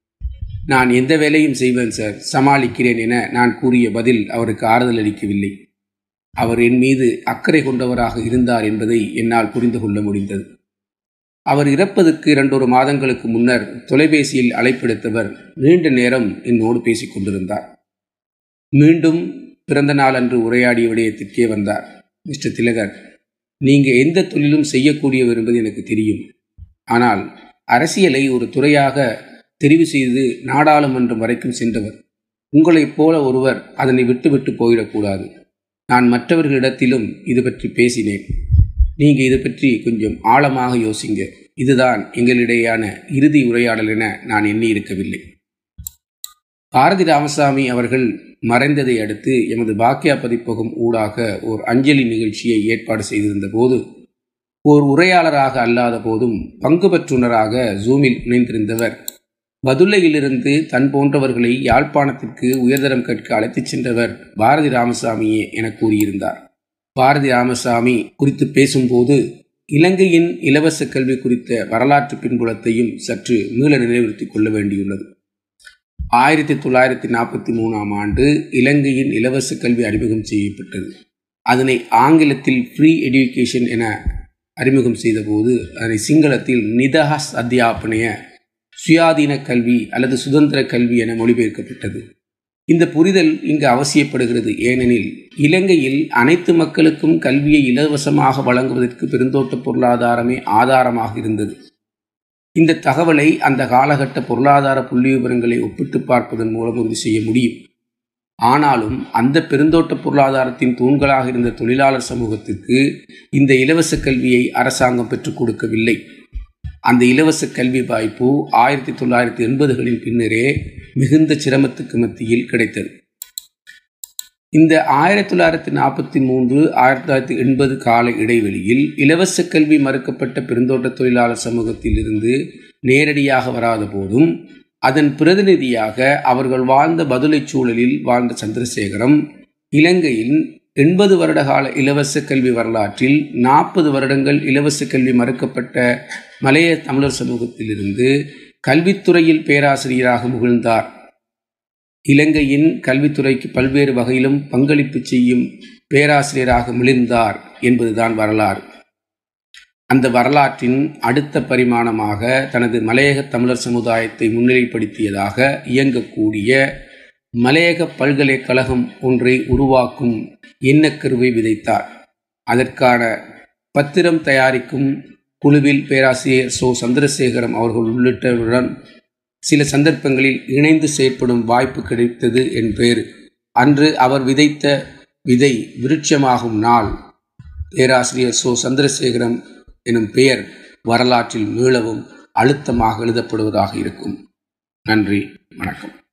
நான் எந்த வேலையும் செய்வேன் சார் சமாளிக்கிறேன் என நான் கூறிய பதில் அவருக்கு ஆறுதல் அளிக்கவில்லை அவர் என் மீது அக்கறை கொண்டவராக இருந்தார் என்பதை என்னால் புரிந்து கொள்ள முடிந்தது அவர் இறப்பதற்கு இரண்டொரு மாதங்களுக்கு முன்னர் தொலைபேசியில் அழைப்பெடுத்தவர் நீண்ட நேரம் என்னோடு பேசிக் கொண்டிருந்தார் மீண்டும் பிறந்த நாள் அன்று உரையாடிய விடயத்திற்கே வந்தார் மிஸ்டர் திலகர் நீங்க எந்த தொழிலும் செய்யக்கூடியவர் என்பது எனக்கு தெரியும் ஆனால் அரசியலை ஒரு துறையாக தெரிவு செய்து நாடாளுமன்றம் வரைக்கும் சென்றவர் உங்களைப் போல ஒருவர் அதனை விட்டுவிட்டு போயிடக்கூடாது நான் மற்றவர்களிடத்திலும் இது பற்றி பேசினேன் நீங்க இது பற்றி கொஞ்சம் ஆழமாக யோசிங்க இதுதான் எங்களிடையான இறுதி உரையாடல் என நான் எண்ணி இருக்கவில்லை பாரதி ராமசாமி அவர்கள் மறைந்ததை அடுத்து எமது பாக்கியா பதிப்பகம் ஊடாக ஓர் அஞ்சலி நிகழ்ச்சியை ஏற்பாடு செய்திருந்த போது ஓர் உரையாளராக அல்லாத போதும் பங்கு பெற்றுனராக ஜூமில் இணைந்திருந்தவர் பதுல்லையிலிருந்து தன் போன்றவர்களை யாழ்ப்பாணத்திற்கு உயர்தரம் கேட்க அழைத்துச் சென்றவர் பாரதி ராமசாமியே என கூறியிருந்தார் பாரதி ராமசாமி குறித்து பேசும்போது இலங்கையின் இலவச கல்வி குறித்த வரலாற்று பின்புலத்தையும் சற்று மீள நினைவுறுத்திக் கொள்ள வேண்டியுள்ளது ஆயிரத்தி தொள்ளாயிரத்தி நாற்பத்தி மூணாம் ஆண்டு இலங்கையின் இலவச கல்வி அறிமுகம் செய்யப்பட்டது அதனை ஆங்கிலத்தில் ஃப்ரீ எடுகேஷன் என அறிமுகம் செய்தபோது அதனை சிங்களத்தில் நிதஹஸ் அத்தியாபனைய சுயாதீன கல்வி அல்லது சுதந்திர கல்வி என மொழிபெயர்க்கப்பட்டது இந்த புரிதல் இங்கு அவசியப்படுகிறது ஏனெனில் இலங்கையில் அனைத்து மக்களுக்கும் கல்வியை இலவசமாக வழங்குவதற்கு பெருந்தோட்ட பொருளாதாரமே ஆதாரமாக இருந்தது இந்த தகவலை அந்த காலகட்ட பொருளாதார புள்ளி விவரங்களை ஒப்பிட்டு பார்ப்பதன் மூலம் உறுதி செய்ய முடியும் ஆனாலும் அந்த பெருந்தோட்ட பொருளாதாரத்தின் தூண்களாக இருந்த தொழிலாளர் சமூகத்திற்கு இந்த இலவச கல்வியை அரசாங்கம் பெற்றுக் கொடுக்கவில்லை அந்த இலவச கல்வி வாய்ப்பு ஆயிரத்தி தொள்ளாயிரத்தி எண்பதுகளின் பின்னரே மிகுந்த சிரமத்துக்கு மத்தியில் கிடைத்தது இந்த ஆயிரத்தி தொள்ளாயிரத்தி நாற்பத்தி மூன்று ஆயிரத்தி தொள்ளாயிரத்தி எண்பது கால இடைவெளியில் இலவச கல்வி மறுக்கப்பட்ட பெருந்தோட்ட தொழிலாளர் சமூகத்தில் இருந்து நேரடியாக வராத போதும் அதன் பிரதிநிதியாக அவர்கள் வாழ்ந்த பதுளை சூழலில் வாழ்ந்த சந்திரசேகரம் இலங்கையின் எண்பது வருட கால இலவச கல்வி வரலாற்றில் நாற்பது வருடங்கள் இலவச கல்வி மறுக்கப்பட்ட மலைய தமிழர் சமூகத்திலிருந்து கல்வித்துறையில் பேராசிரியராக முகிழ்ந்தார் இலங்கையின் கல்வித்துறைக்கு பல்வேறு வகையிலும் பங்களிப்பு செய்யும் பேராசிரியராக மிளிர்ந்தார் என்பதுதான் வரலாறு அந்த வரலாற்றின் அடுத்த பரிமாணமாக தனது மலையக தமிழர் சமுதாயத்தை முன்னிலைப்படுத்தியதாக இயங்கக்கூடிய மலையக பல்கலைக்கழகம் ஒன்றை உருவாக்கும் எண்ணக்கருவை விதைத்தார் அதற்கான பத்திரம் தயாரிக்கும் குழுவில் பேராசிரியர் சோ சந்திரசேகரம் அவர்கள் உள்ளிட்டவருடன் சில சந்தர்ப்பங்களில் இணைந்து செயற்படும் வாய்ப்பு கிடைத்தது என்பேர் அன்று அவர் விதைத்த விதை விருட்சமாகும் நாள் பேராசிரியர் சோ சந்திரசேகரம் எனும் பெயர் வரலாற்றில் மீளவும் அழுத்தமாக எழுதப்படுவதாக இருக்கும் நன்றி வணக்கம்